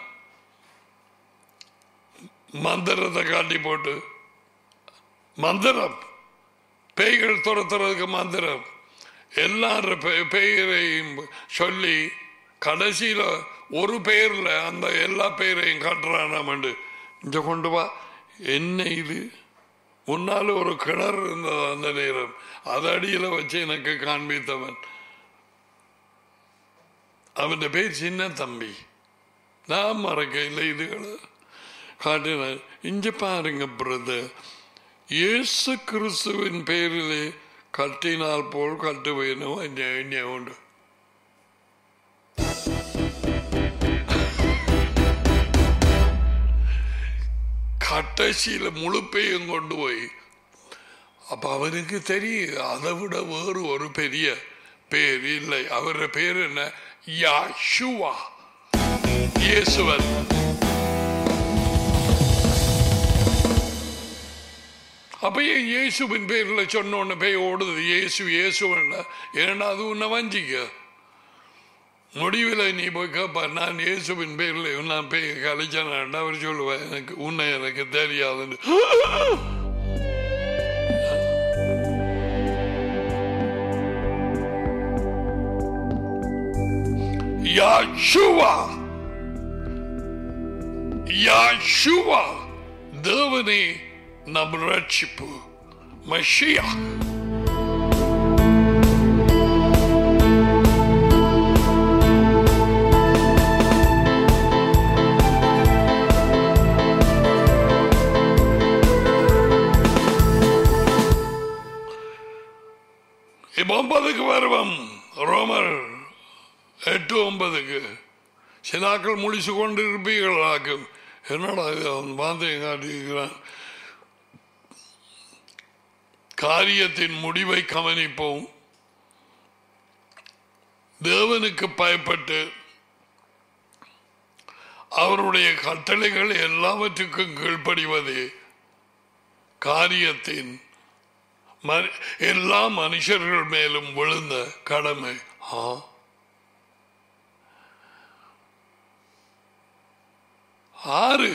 A: மந்திரத்தை காட்டி போட்டு மந்திரம் பேய்கள் துரத்துறதுக்கு மந்திரம் எல்லாரும் பே- பெயரையும் சொல்லி கடைசியில ஒரு பெயர்ல அந்த எல்லா பெயரையும் காட்டுறானாமண்டு இங்க கொண்டு வா என்ன இது முன்னால ஒரு கிணறு இருந்தது அந்த நேரம் அது அடியில வச்சு எனக்கு காண்பித்தவன் அவன் பேர் சின்ன தம்பி நான் மறக்க இல்லை இதுகளை காட்டினேன் இங்க பாருங்க பிரதர் இயேசு கிறிஸ்துவின் பேரிலே கட்டினால் போல் கட்டுவேனோ என்ன உண்டு கட்டசியில முழுப்பையும் கொண்டு போய் அப்ப அவனுக்கு தெரியும் அதை விட வேறு ஒரு பெரிய பேர் இல்லை அவருடைய பேர் என்ன யாஷுவா இயேசுவன் அப்ப ஏன் இயேசுவின் பேர்ல சொன்ன உடனே பேய் ஓடுது இயேசு இயேசுவன் ஏன்னா அது உன்னை வஞ்சிக்க முடிவில் நீ போய் கேப்ப நான் இயேசுவின் பேர்ல நான் பேய் கலைச்சேன் அவர் சொல்லுவேன் எனக்கு உன்னை எனக்கு தெரியாதுன்னு யாஷுவா யாஷுவா தேவனே நம் ரட்சிப்பு மஷியா இப்ப ஒன்பதுக்கு வருவோம் ரோமர் எட்டு ஒன்பதுக்கு சிலாக்கள் முடிச்சு கொண்டு இருப்பீர்களாக்கும் என்னடா இது அவன் வாந்தையை காட்டியிருக்கிறான் காரியத்தின் முடிவை கவனிப்போம் தேவனுக்கு பயப்பட்டு அவருடைய கட்டளைகள் எல்லாவற்றுக்கும் கீழ்ப்படிவதே காரியத்தின் மனி- எல்லா மனுஷர்கள் மேலும் விழுந்த கடமை ஆ ஆறு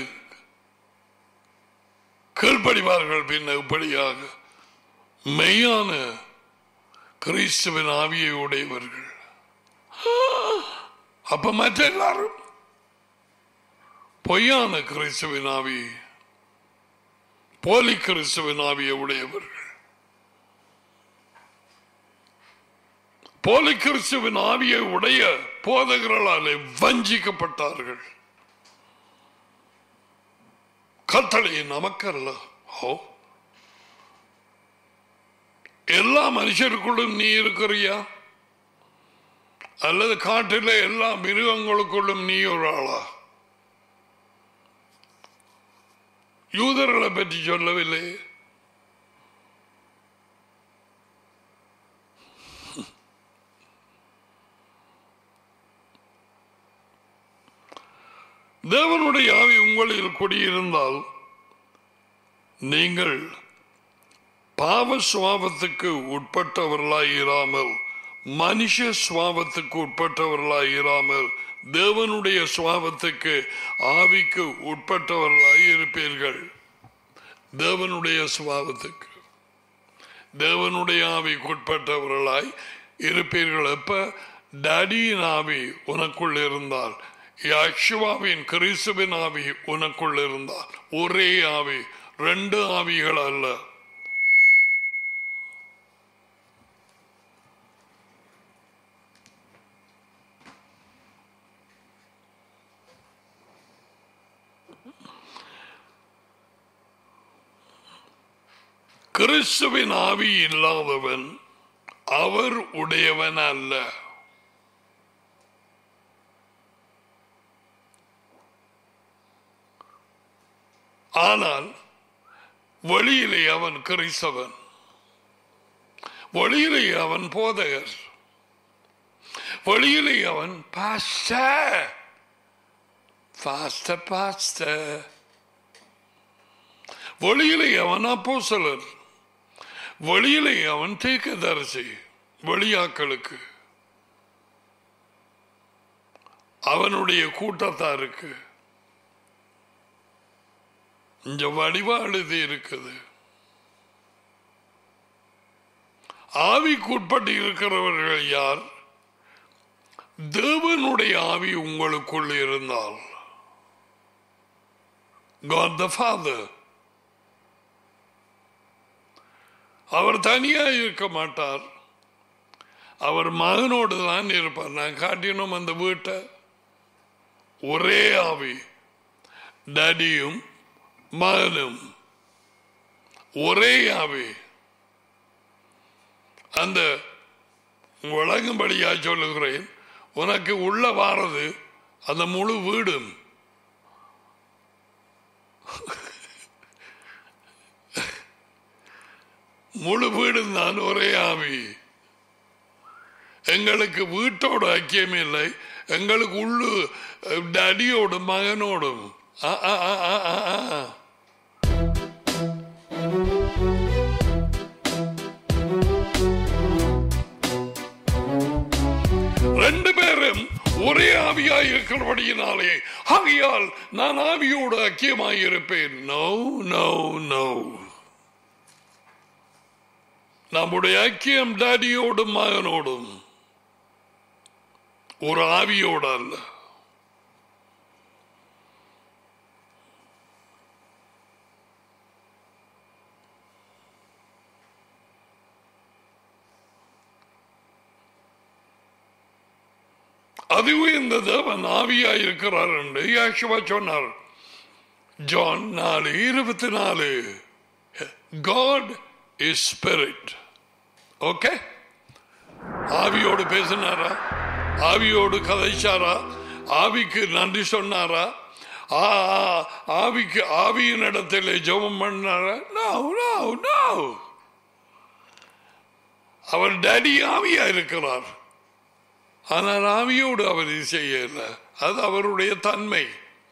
A: கீழ்ப்படிவார்கள் பின்ன இப்படியாக மெய்யான கிறிஸ்துவின் ஆவியை உடையவர்கள் அப்ப மற்ற எல்லாரும் பொய்யான கிறிஸ்துவின் ஆவி போலி கிறிஸ்துவின் ஆவியை உடையவர்கள் போலி கிறிஸ்துவின் ஆவியை உடைய போதகர்களாலே வஞ்சிக்கப்பட்டார்கள் கட்டளை நமக்கல்ல ஓ எல்லா மனுஷருக்குள்ளும் நீ இருக்கிறியா அல்லது காட்டில எல்லா மிருகங்களுக்குள்ளும் நீ ஒரு ஆளா யூதர்களை பற்றி சொல்லவில்லை தேவனுடைய ஆவி உங்களில் குடியிருந்தால் நீங்கள் பாவ சுவாபத்துக்கு உட்பட்டவர்களாய் இராமல் மனுஷ சுவாபத்துக்கு உட்பட்டவர்களாய் இராமல் தேவனுடைய சுவாபத்துக்கு ஆவிக்கு உட்பட்டவர்களாய் இருப்பீர்கள் தேவனுடைய சுவாபத்துக்கு தேவனுடைய ஆவிக்கு உட்பட்டவர்களாய் இருப்பீர்கள் எப்ப டடியின் ஆவி உனக்குள் இருந்தால் யக்ஷுவாவின் கிறிஸ்துவின் ஆவி உனக்குள் இருந்தால் ஒரே ஆவி ரெண்டு ஆவிகள் அல்ல கிறிஸ்துவின் ஆவி இல்லாதவன் அவர் உடையவன் அல்ல ஆனால் வெளியிலே அவன் கிறிஸ்தவன் வெளியிலே அவன் போதகர் வெளியிலே அவன் பாஸ்டர் பாஸ்டர் பாஸ்டர் வெளியிலே அவன் அப்போஸ்தலர் வெளியிலே அவன் தீர்க்கதரிசி வெளியாக்களுக்கு அவனுடைய கூட்டத்தாருக்கு இங்க வடிவா எழுதி இருக்குது ஆவிக்குட்பட்டு இருக்கிறவர்கள் யார் தேவனுடைய ஆவி உங்களுக்குள் இருந்தால் God the Father அவர் தனியா இருக்க மாட்டார் அவர் மகனோடு தான் இருப்பார் நான் காட்டினோம் அந்த வீட்டை ஒரே ஆவி டடியும் மகனும் ஒரே ஆவி அந்த வழங்கும்படியா சொல்லுகிறேன் உனக்கு உள்ள வாரது அந்த முழு வீடும் முழு வீடும் தான் ஒரே ஆவி எங்களுக்கு வீட்டோட ஐக்கியம் இல்லை எங்களுக்கு உள்ளு டடியோடும் மகனோடும் ஆ, ஆ, ஆ, ஆ, ஆ, ஆ. ரெண்டு பேரும் ஒரே ஆவியாய் இருக்கிறபடியினாலே ஆகையால் நான் ஆவியோடு ஐக்கியமாய் இருப்பேன் நோ நோ நோ நம்முடைய ஐக்கியம் டாடியோடும் மகனோடும் ஒரு ஆவியோடு அல்ல அதுவே இந்த தேவன் ஆவியா இருக்கிறார் என்று யாஷுவா சொன்னார் ஜான் நாலு இருபத்தி நாலு காட் இஸ் ஸ்பிரிட் ஓகே ஆவியோடு பேசினாரா ஆவியோடு கதைச்சாரா ஆவிக்கு நன்றி சொன்னாரா ஆ, ஆ, ஆவிக்கு ஆவியின் இடத்துல ஜெபம் பண்ணாரா நோ நோ நோ அவர் டேடி ஆவியா இருக்கிறார் ஆனால் ஆவியோடு அவர் இது செய்யல அது அவருடைய தன்மை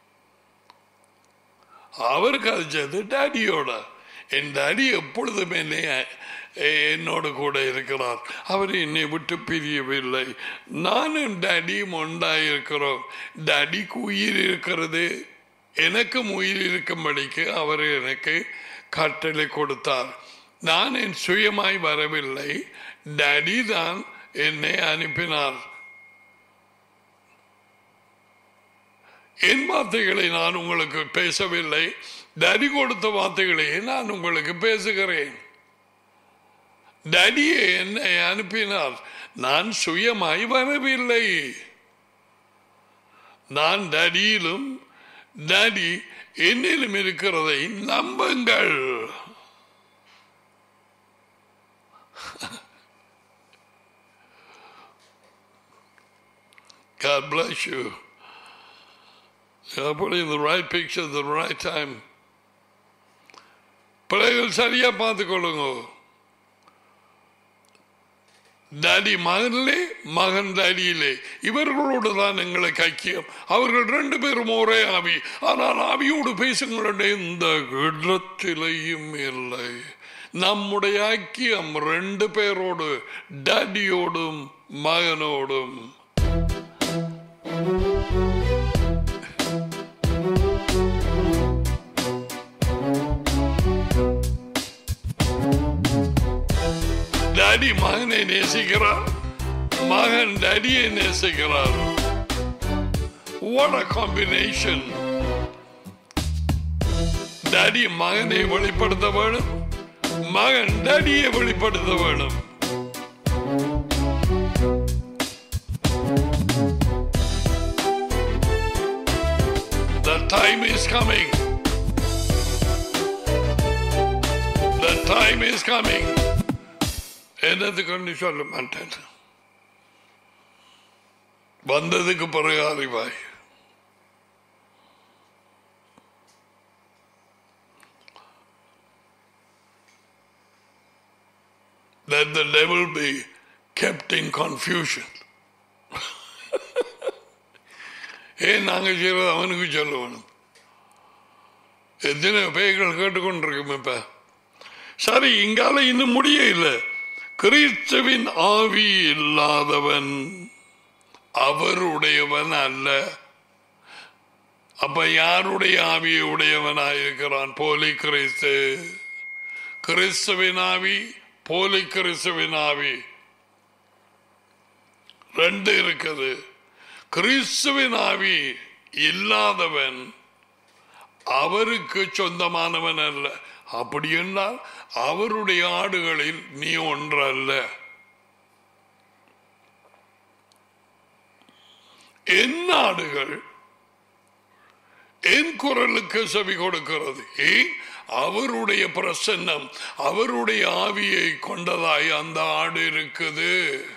A: அவருக்கு அது செய்து டேடியோட என் டாடி எப்பொழுதுமே என்னை- என்னோடு கூட இருக்கிறார் அவர் என்னை விட்டு பிரியவில்லை நானும் டேடியும் ஒன்றாயிருக்கிறோம் டேடிக்கு உயிர் இருக்கிறது எனக்கும் உயிர் இருக்கும்படிக்கு அவர் எனக்கு கட்டளை கொடுத்தார் நான் என் சுயமாய் வரவில்லை டேடி தான் என்னை அனுப்பினார் என் வார்த்தைகளை நான் உங்களுக்கு பேசவில்லை டடி கொடுத்த வார்த்தைகளையே நான் உங்களுக்கு பேசுகிறேன் டடியே என்னை அனுப்பினார் நான் சுயமாய் வரவில்லை நான் டடியிலும் டடி என்னிலும் இருக்கிறதை நம்புங்கள் God bless you. You're putting the right picture at the right time. பிள்ளைகள் சரியா பார்த்துக்கொள்ளுங்க டாடி மகனிலே மகன் டாடியிலே இவர்களோடு தான் எங்களுக்கு ஐக்கியம் அவர்கள் ரெண்டு பேரும் ஒரே ஆவி ஆனால் ஆவியோடு பேசுங்களே இந்த இடத்திலேயும் இல்லை நம்முடைய ஐக்கியம் ரெண்டு பேரோடு டாடியோடும் மகனோடும் டாடி மகனை நேசிக்கிறார் மகன் டாடியை நேசிக்கிறார் What a combination டாடி மகனை வெளிப்படுத்த வேணும் மகன் டாடியை வெளிப்படுத்த வேணும் The time is coming. The time is coming. என்னது கொண்டு சொல்ல மாட்டேன் வந்ததுக்கு பிறகு அறிவாய் That the devil be kept in confusion. ஏன் நாங்க செய்யறது அவனுக்கு சொல்ல வேணும் எத்தனை பேய்கள் கேட்டுக்கொண்டிருக்கும் இப்ப சரி இங்கால இன்னும் முடிய இல்லை கிறிஸ்துவின் ஆவி இல்லாதவன் அவருடையவன் அல்ல அப்ப யாருடைய ஆவியை உடையவனாயிருக்கிறான் போலி கிறிஸ்து கிறிஸ்துவின் ஆவி போலி கிறிஸ்துவின் ஆவி ரெண்டு இருக்குது கிறிஸ்துவின் ஆவி இல்லாதவன் அவருக்கு சொந்தமானவன் அல்ல அப்படி என்றால் அவருடைய ஆடுகளில் நீ ஒன்றல்ல என் ஆடுகள் என் குரலுக்கு செவி கொடுக்கிறது ஏன் அவருடைய பிரசன்னம் அவருடைய ஆவியை கொண்டதாய் அந்த ஆடு இருக்குது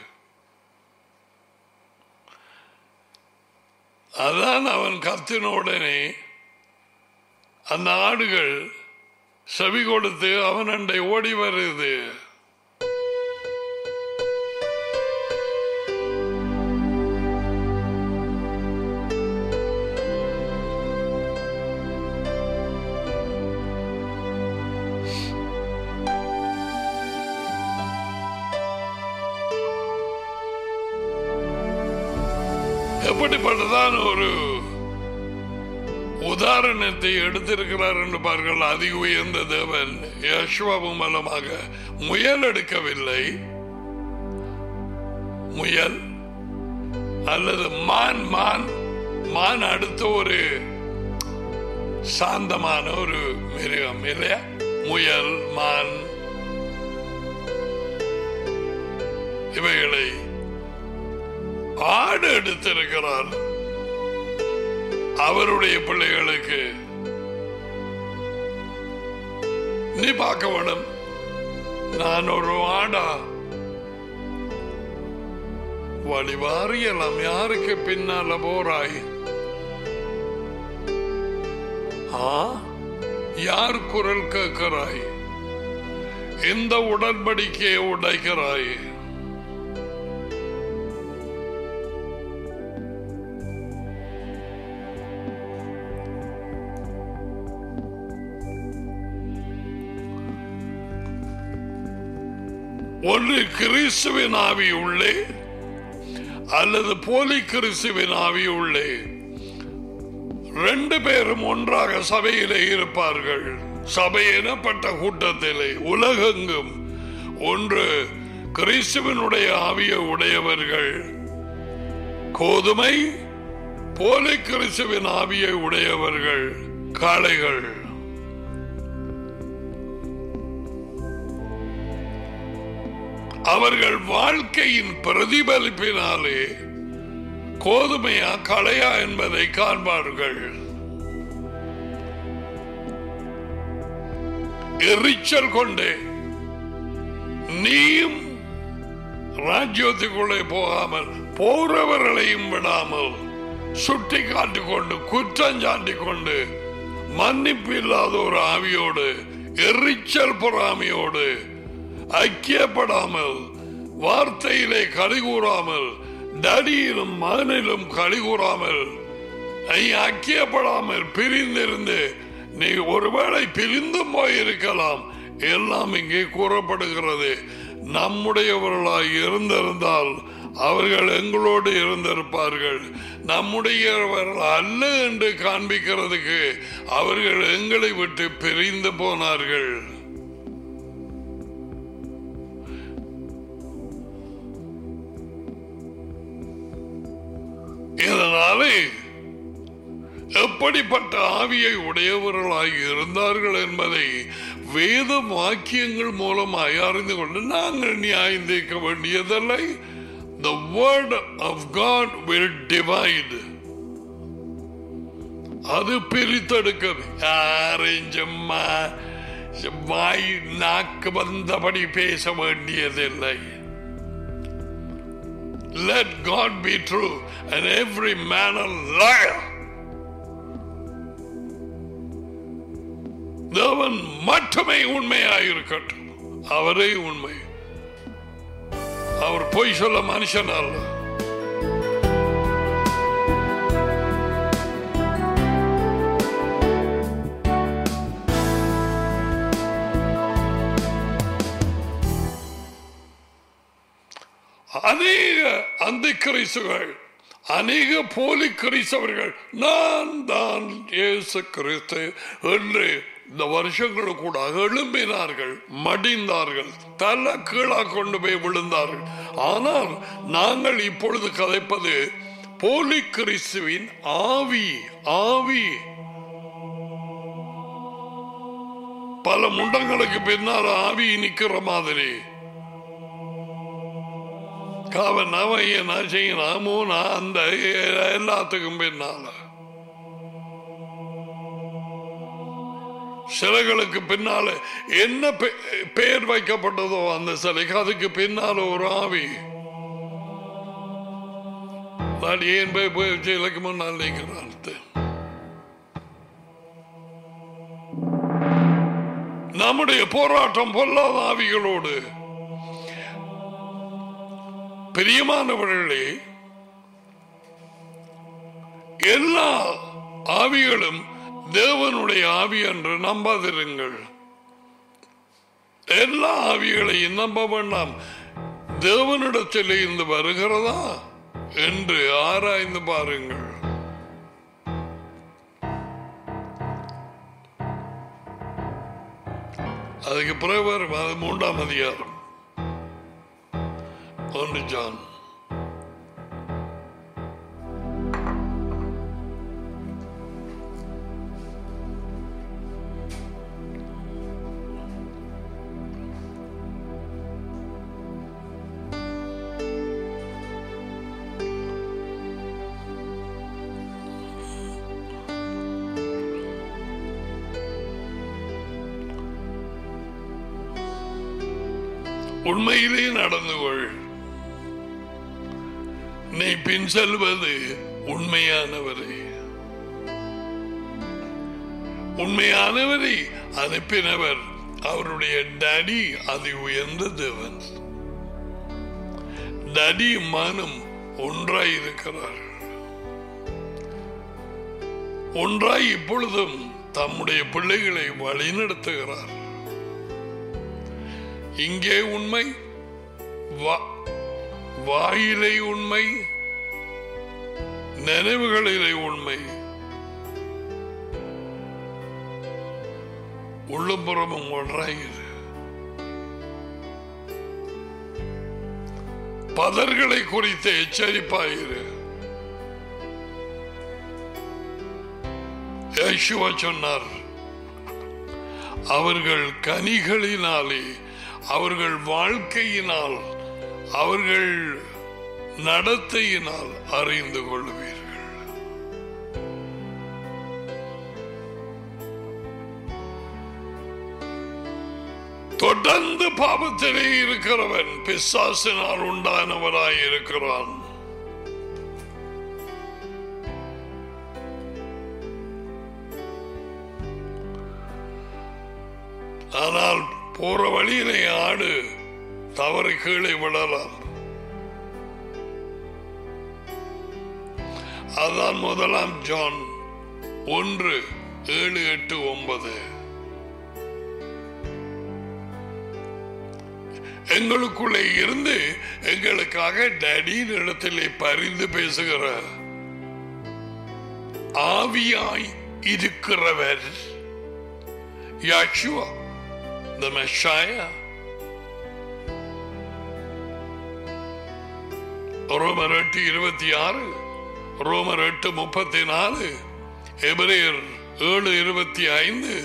A: அதான் அவன் கத்தின உடனே அந்த ஆடுகள் செவி கொடுத்து அவனண்டை ஓடி வருது எப்படிப்பட்டதான் ஒரு உதாரணத்தை எடுத்திருக்கிறார் என்று பாருங்கள் அதி உயர்ந்த தேவன் யஷ்வாபு மூலமாக முயல் எடுக்கவில்லை முயல் அல்லது மான் மான் மான் அடுத்த ஒரு சாந்தமான ஒரு மிருகம் இல்லையா முயல் மான் இவைகளை ஆடு எடுத்திருக்கிறார் அவருடைய பிள்ளைகளுக்கு நீ பார்க்க வேணும் நான் ஒரு ஆடா வழிவாரியலாம் யாருக்கு பின்னால போறாய் ஆ யார் குரல் கேட்கிறாய் எந்த உடன்படிக்கையை உடைக்கிறாய் ஒன்று கிறிஸ்துவின் ஆவி உள்ளே அல்லது போலி கிறிஸ்துவின் ஆவி உள்ளே ரெண்டு பேரும் ஒன்றாக சபையிலே இருப்பார்கள் சபை எனப்பட்ட கூட்டத்திலே உலகெங்கும் ஒன்று கிறிஸ்துவனுடைய ஆவிய உடையவர்கள் கோதுமை போலி கிறிஸ்துவின் ஆவியை உடையவர்கள் காளைகள் அவர்கள் வாழ்க்கையின் பிரதிபலிப்பினாலே கோதுமையா களையா என்பதை காண்பார்கள் எரிச்சல் கொண்டே நீயும் ராஜ்யத்துக்குள்ளே போகாமல் போறவர்களையும் விடாமல் சுட்டி காட்டிக்கொண்டு குற்றம் சாட்டிக் கொண்டு மன்னிப்பு இல்லாத ஒரு ஆவியோடு எரிச்சல் பொறாமையோடு ஐக்கியப்படாமல் வார்த்தையிலே கழிகூறாமல் டடியிலும் மகனிலும் கழிகூறாமல் நீ ஐக்கியப்படாமல் பிரிந்திருந்து நீ ஒருவேளை பிரிந்தும் போயிருக்கலாம் எல்லாம் இங்கே கூறப்படுகிறது நம்முடையவர்களாய் இருந்திருந்தால் அவர்கள் எங்களோடு இருந்திருப்பார்கள் நம்முடையவர்கள் அல்ல என்று காண்பிக்கிறதுக்கு அவர்கள் எங்களை விட்டு பிரிந்து போனார்கள் இதனாலே எப்படிப்பட்ட ஆவியை உடையவர்களாய் இருந்தார்கள் என்பதை வேத வாக்கியங்கள் மூலமாய் அறிந்து கொண்டு நாங்கள் நியாயம் தீர்க்க வேண்டியதில்லை The word of God will divide. அது பிரித்தெடுக்கிறது யாரையும் சும்மா வாய் நாக்கு வந்தபடி பேச வேண்டியதில்லை Let God be true and every man a liar. தேவன் மட்டுமே உண்மையாயிருக்கட்டும் அவரே உண்மை அவர் பொய் சொல்ல மனுஷன் அல்ல அநேக அந்த கிறிஸ்துகள் அநேக போலி கிறிஸ்தவர்கள் நான் தான் இயேசு கிறிஸ்து என்று இந்த வருஷங்களுக்கு கூட எழும்பினார்கள் மடிந்தார்கள் தலை கீழாக கொண்டு போய் விழுந்தார்கள் ஆனால் நாங்கள் இப்பொழுது கதைப்பது போலி கிறிஸ்துவின் ஆவி ஆவி பல முண்டங்களுக்கு பின்னால் ஆவி நிக்கிற மாதிரி காவன் நவைய நான் செய்யணும் மூணா அந்த எல்லாத்துக்கும் பின்னால சிலைகளுக்கு பின்னால என்ன பெ- பெயர் வைக்கப்பட்டதோ அந்த சிலைக்கு அதுக்கு பின்னால ஒரு ஆவி நான் ஏன் போய் போய் சிலைக்கு முன்னால் நிற்கிறான் நம்முடைய போராட்டம் பொல்லாத ஆவிகளோடு பிரியமானவர்களே எல்லா ஆவிகளும் தேவனுடைய ஆவி என்று நம்பாதிருங்கள் எல்லா ஆவிகளையும் நம்ப வேண்டாம் தேவனிடத்தில் இருந்து வருகிறதா என்று ஆராய்ந்து பாருங்கள் அதுக்கு பிறகு வரும் அது மூன்றாம் அதிகாரம் ஒன்று ஜான் உண்மையிலே நடந்து கொள் நீ பின் செல்வது உண்மையானவரை உண்மையானவரை அனுப்பினவர் அவருடைய டடி அதி உயர்ந்த தேவன் டடி மனம் ஒன்றாய் இருக்கிறார் ஒன்றாய் இப்பொழுதும் தம்முடைய பிள்ளைகளை வழிநடத்துகிறார் இங்கே உண்மை வா- வாயிலை உண்மை நினைவுகளிலே உண்மை உள்ளும்புறமும் ஒன்றாயிரு பதர்களை குறித்து எச்சரிப்பாயிரு யேசுவா சொன்னார் அவர்கள் கனிகளினாலே அவர்கள் வாழ்க்கையினால் அவர்கள் நடத்தையினால் அறிந்து கொள்வீர்கள் தொடர்ந்து பாவத்திலே இருக்கிறவன் பிசாசினால் உண்டானவனாய் இருக்கிறான் ஆனால் போற வழியிலே ஆடு தவறு கீழே விடலாம் அதான் முதலாம் ஜான் ஒன்று ஏழு எட்டு ஒன்பது எங்களுக்குள்ளே இருந்து எங்களுக்காக டடியின் இடத்திலே பரிந்து பேசுகிற ஆவியாய் இருக்கிறவர் யாச்சுவா the Messiah. ரோமர் எட்டு இருபத்தி ஆறு ரோமர் எட்டு முப்பத்தி நாலு எபிரேயர் ஏழு இருபத்தி ஐந்து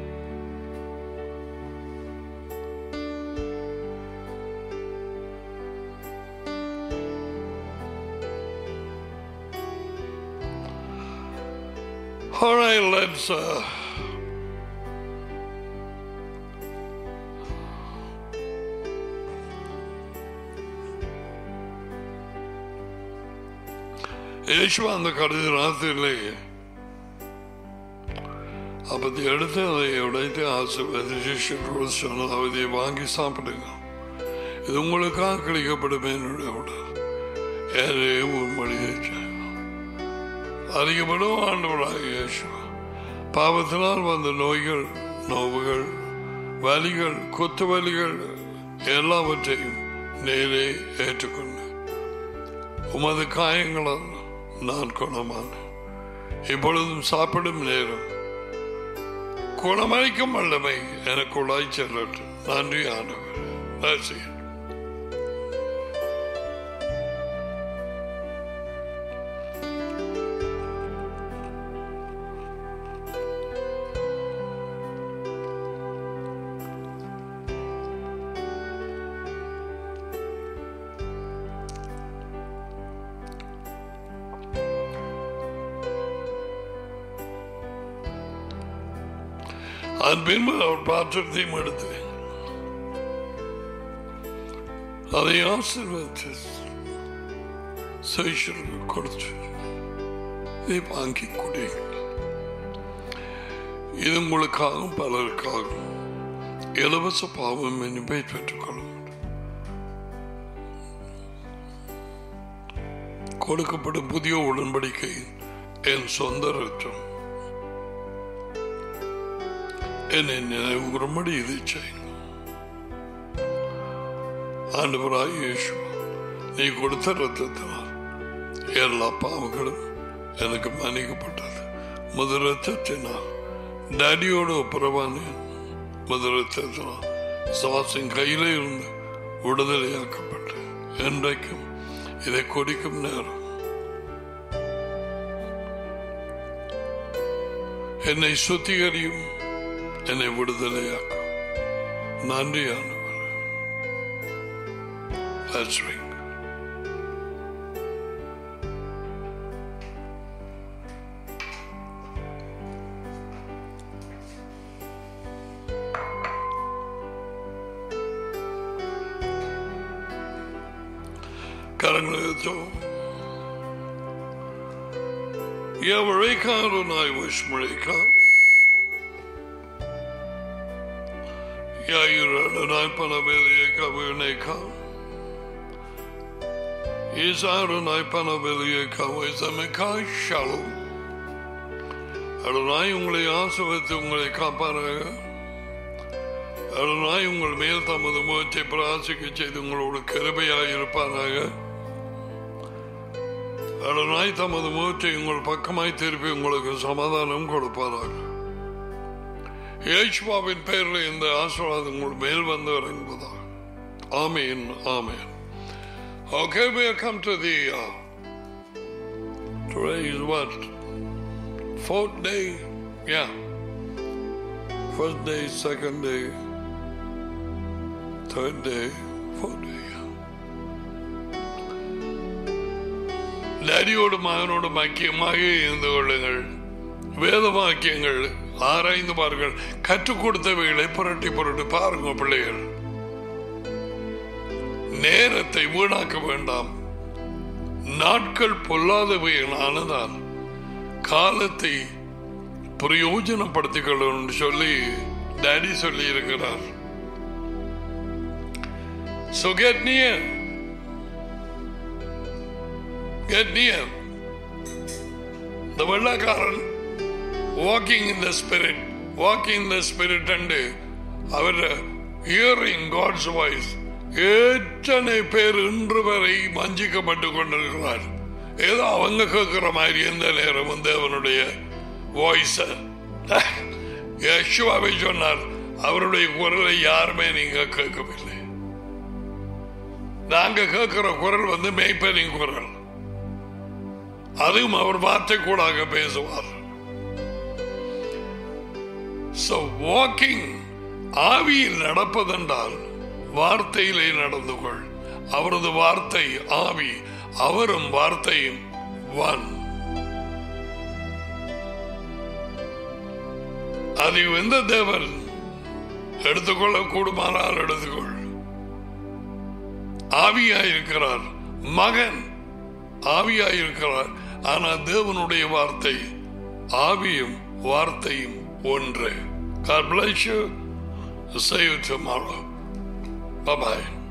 A: All right, let's uh, യേശു அந்த கடைசி ராத்திரிலே அப்பத்தை எடுத்து அதை உடைத்து ஆசீர்வதிச்சு சிஷ்யர்களோடு சொன்னது அவதை வாங்கி சாப்பிடுங்க இது உங்களுக்காக கிடைக்கப்படும் என்னுடைய உடல் ஏறே உண்மொழியை அறியப்படும் ஆண்டவராக இயேசு பாவத்தினால் வந்த நோய்கள் நோவுகள் வலிகள் குத்து வலிகள் எல்லாவற்றையும் நேரே ஏற்றுக்கொண்டு உமது காயங்களால் நான் குணமானேன் இப்பொழுதும் சாப்பிடும் நேரம் குணமளிக்கும் வல்லமை எனக்குள்ளாய் செல்லட்டும் நன்றி ஆண்டவர் That's it. அதன் பின்பு அவர் பாத்திரத்தையும் எடுத்து அதை ஆசீர்வதித்து சேஷருக்கு கொடுத்து இதை வாங்கி குடியுங்கள் இது உங்களுக்காகவும் பலருக்காகவும் இலவச பாவம் என்பை பெற்றுக்கொள்ளும் கொடுக்கப்படும் புதிய உடன்படிக்கை என் சொந்த ரத்தம் என்னை நினைவுறும்படி இதை செய்யுங்க ஆண்டவராய் இயேசு நீ கொடுத்த ரத்தத்தினால் எல்லா பாவங்களும் எனக்கு மன்னிக்கப்பட்டது முதலத்தினால் டேடியோட ஒப்புரவானேன் முதலத்தினால் சாசின் கையில இருந்து விடுதலையாக்கப்பட்டேன் என்றைக்கும் இதை கொடிக்கும் நேரம் என்னை சுத்திகரியும் என்னை விடுதலையாக்கும் நன்றி ஆண்டவர் Let's drink. கரங்களை ஏற்றோம் எவழைக்கா நாய் விஷ்மழைக்கா யாயிர நாய் பணவேலையக்கா வீணைக்கா ஈசாருனாய் பணவேலையக்கா வைசமைக்கா ஷாலும் அருளாய் உங்களை ஆசிர்வதித்து உங்களை காப்பாராக அருளாய் உங்கள் மேல் தமது முகத்தை பிராசிக்க செய்து உங்களோட கிருபையாய் இருப்பாராக அருளாய் தமது முகத்தை உங்கள் பக்கமாய் திருப்பி உங்களுக்கு சமாதானம் கொடுப்பாராக ஏஷ்வாவின் பெயரில் இந்த ஆசீர்வாதம் உங்கள் மேல் வந்து இறங்குவதாக ஆமீன் ஆமீன் Okay, we come to the uh, today is what fourth day, yeah. First day, second day, third day, fourth day. yeah. டேடியோடு மகனோடு ஐக்கியமாக இருந்து கொள்ளுங்கள் வேத வாக்கியங்கள் ஆராய்ந்து பாருங்கள் கற்றுக் கொடுத்தவைகளை புரட்டி புரட்டி பாருங்க பிள்ளைகள் நேரத்தை வீணாக்க வேண்டாம் நாட்கள் பொல்லாதவைகளானதால் காலத்தை பிரயோஜனப்படுத்திக் கொள்ளணும் சொல்லி டாடி சொல்லி இருக்கிறார் So get near. Get near. The வெள்ளக்காரன் walking in the spirit walking in the spirit and our hearing God's voice எத்தனை பேர் இன்று வரை வஞ்சிக்கப்பட்டு கொண்டிருக்கிறார் ஏதோ அவங்க கேட்கிற மாதிரி எந்த நேரமும் தேவனுடைய வாய்ஸ யசுவாவை சொன்னார் அவருடைய குரலை யாருமே நீங்க கேட்கவில்லை நாங்க கேட்கிற குரல் வந்து மெய்ப்பனின் குரல் அதுவும் அவர் வார்த்தை கூடாக பேசுவார் So walking ஆவியில் நடப்பதென்றால் வார்த்தையிலே நடந்து கொள் அவரது வார்த்தை ஆவி அவரும் வார்த்தையும் ஒன் அதை எந்த தேவன் எடுத்துக்கொள்ள கூடுமானால் எடுத்துக்கொள் ஆவியாயிருக்கிறார் மகன் ஆவியாயிருக்கிறார் ஆனால் தேவனுடைய வார்த்தை ஆவியும் வார்த்தையும் ஒன்று God bless you. See you tomorrow. Bye bye.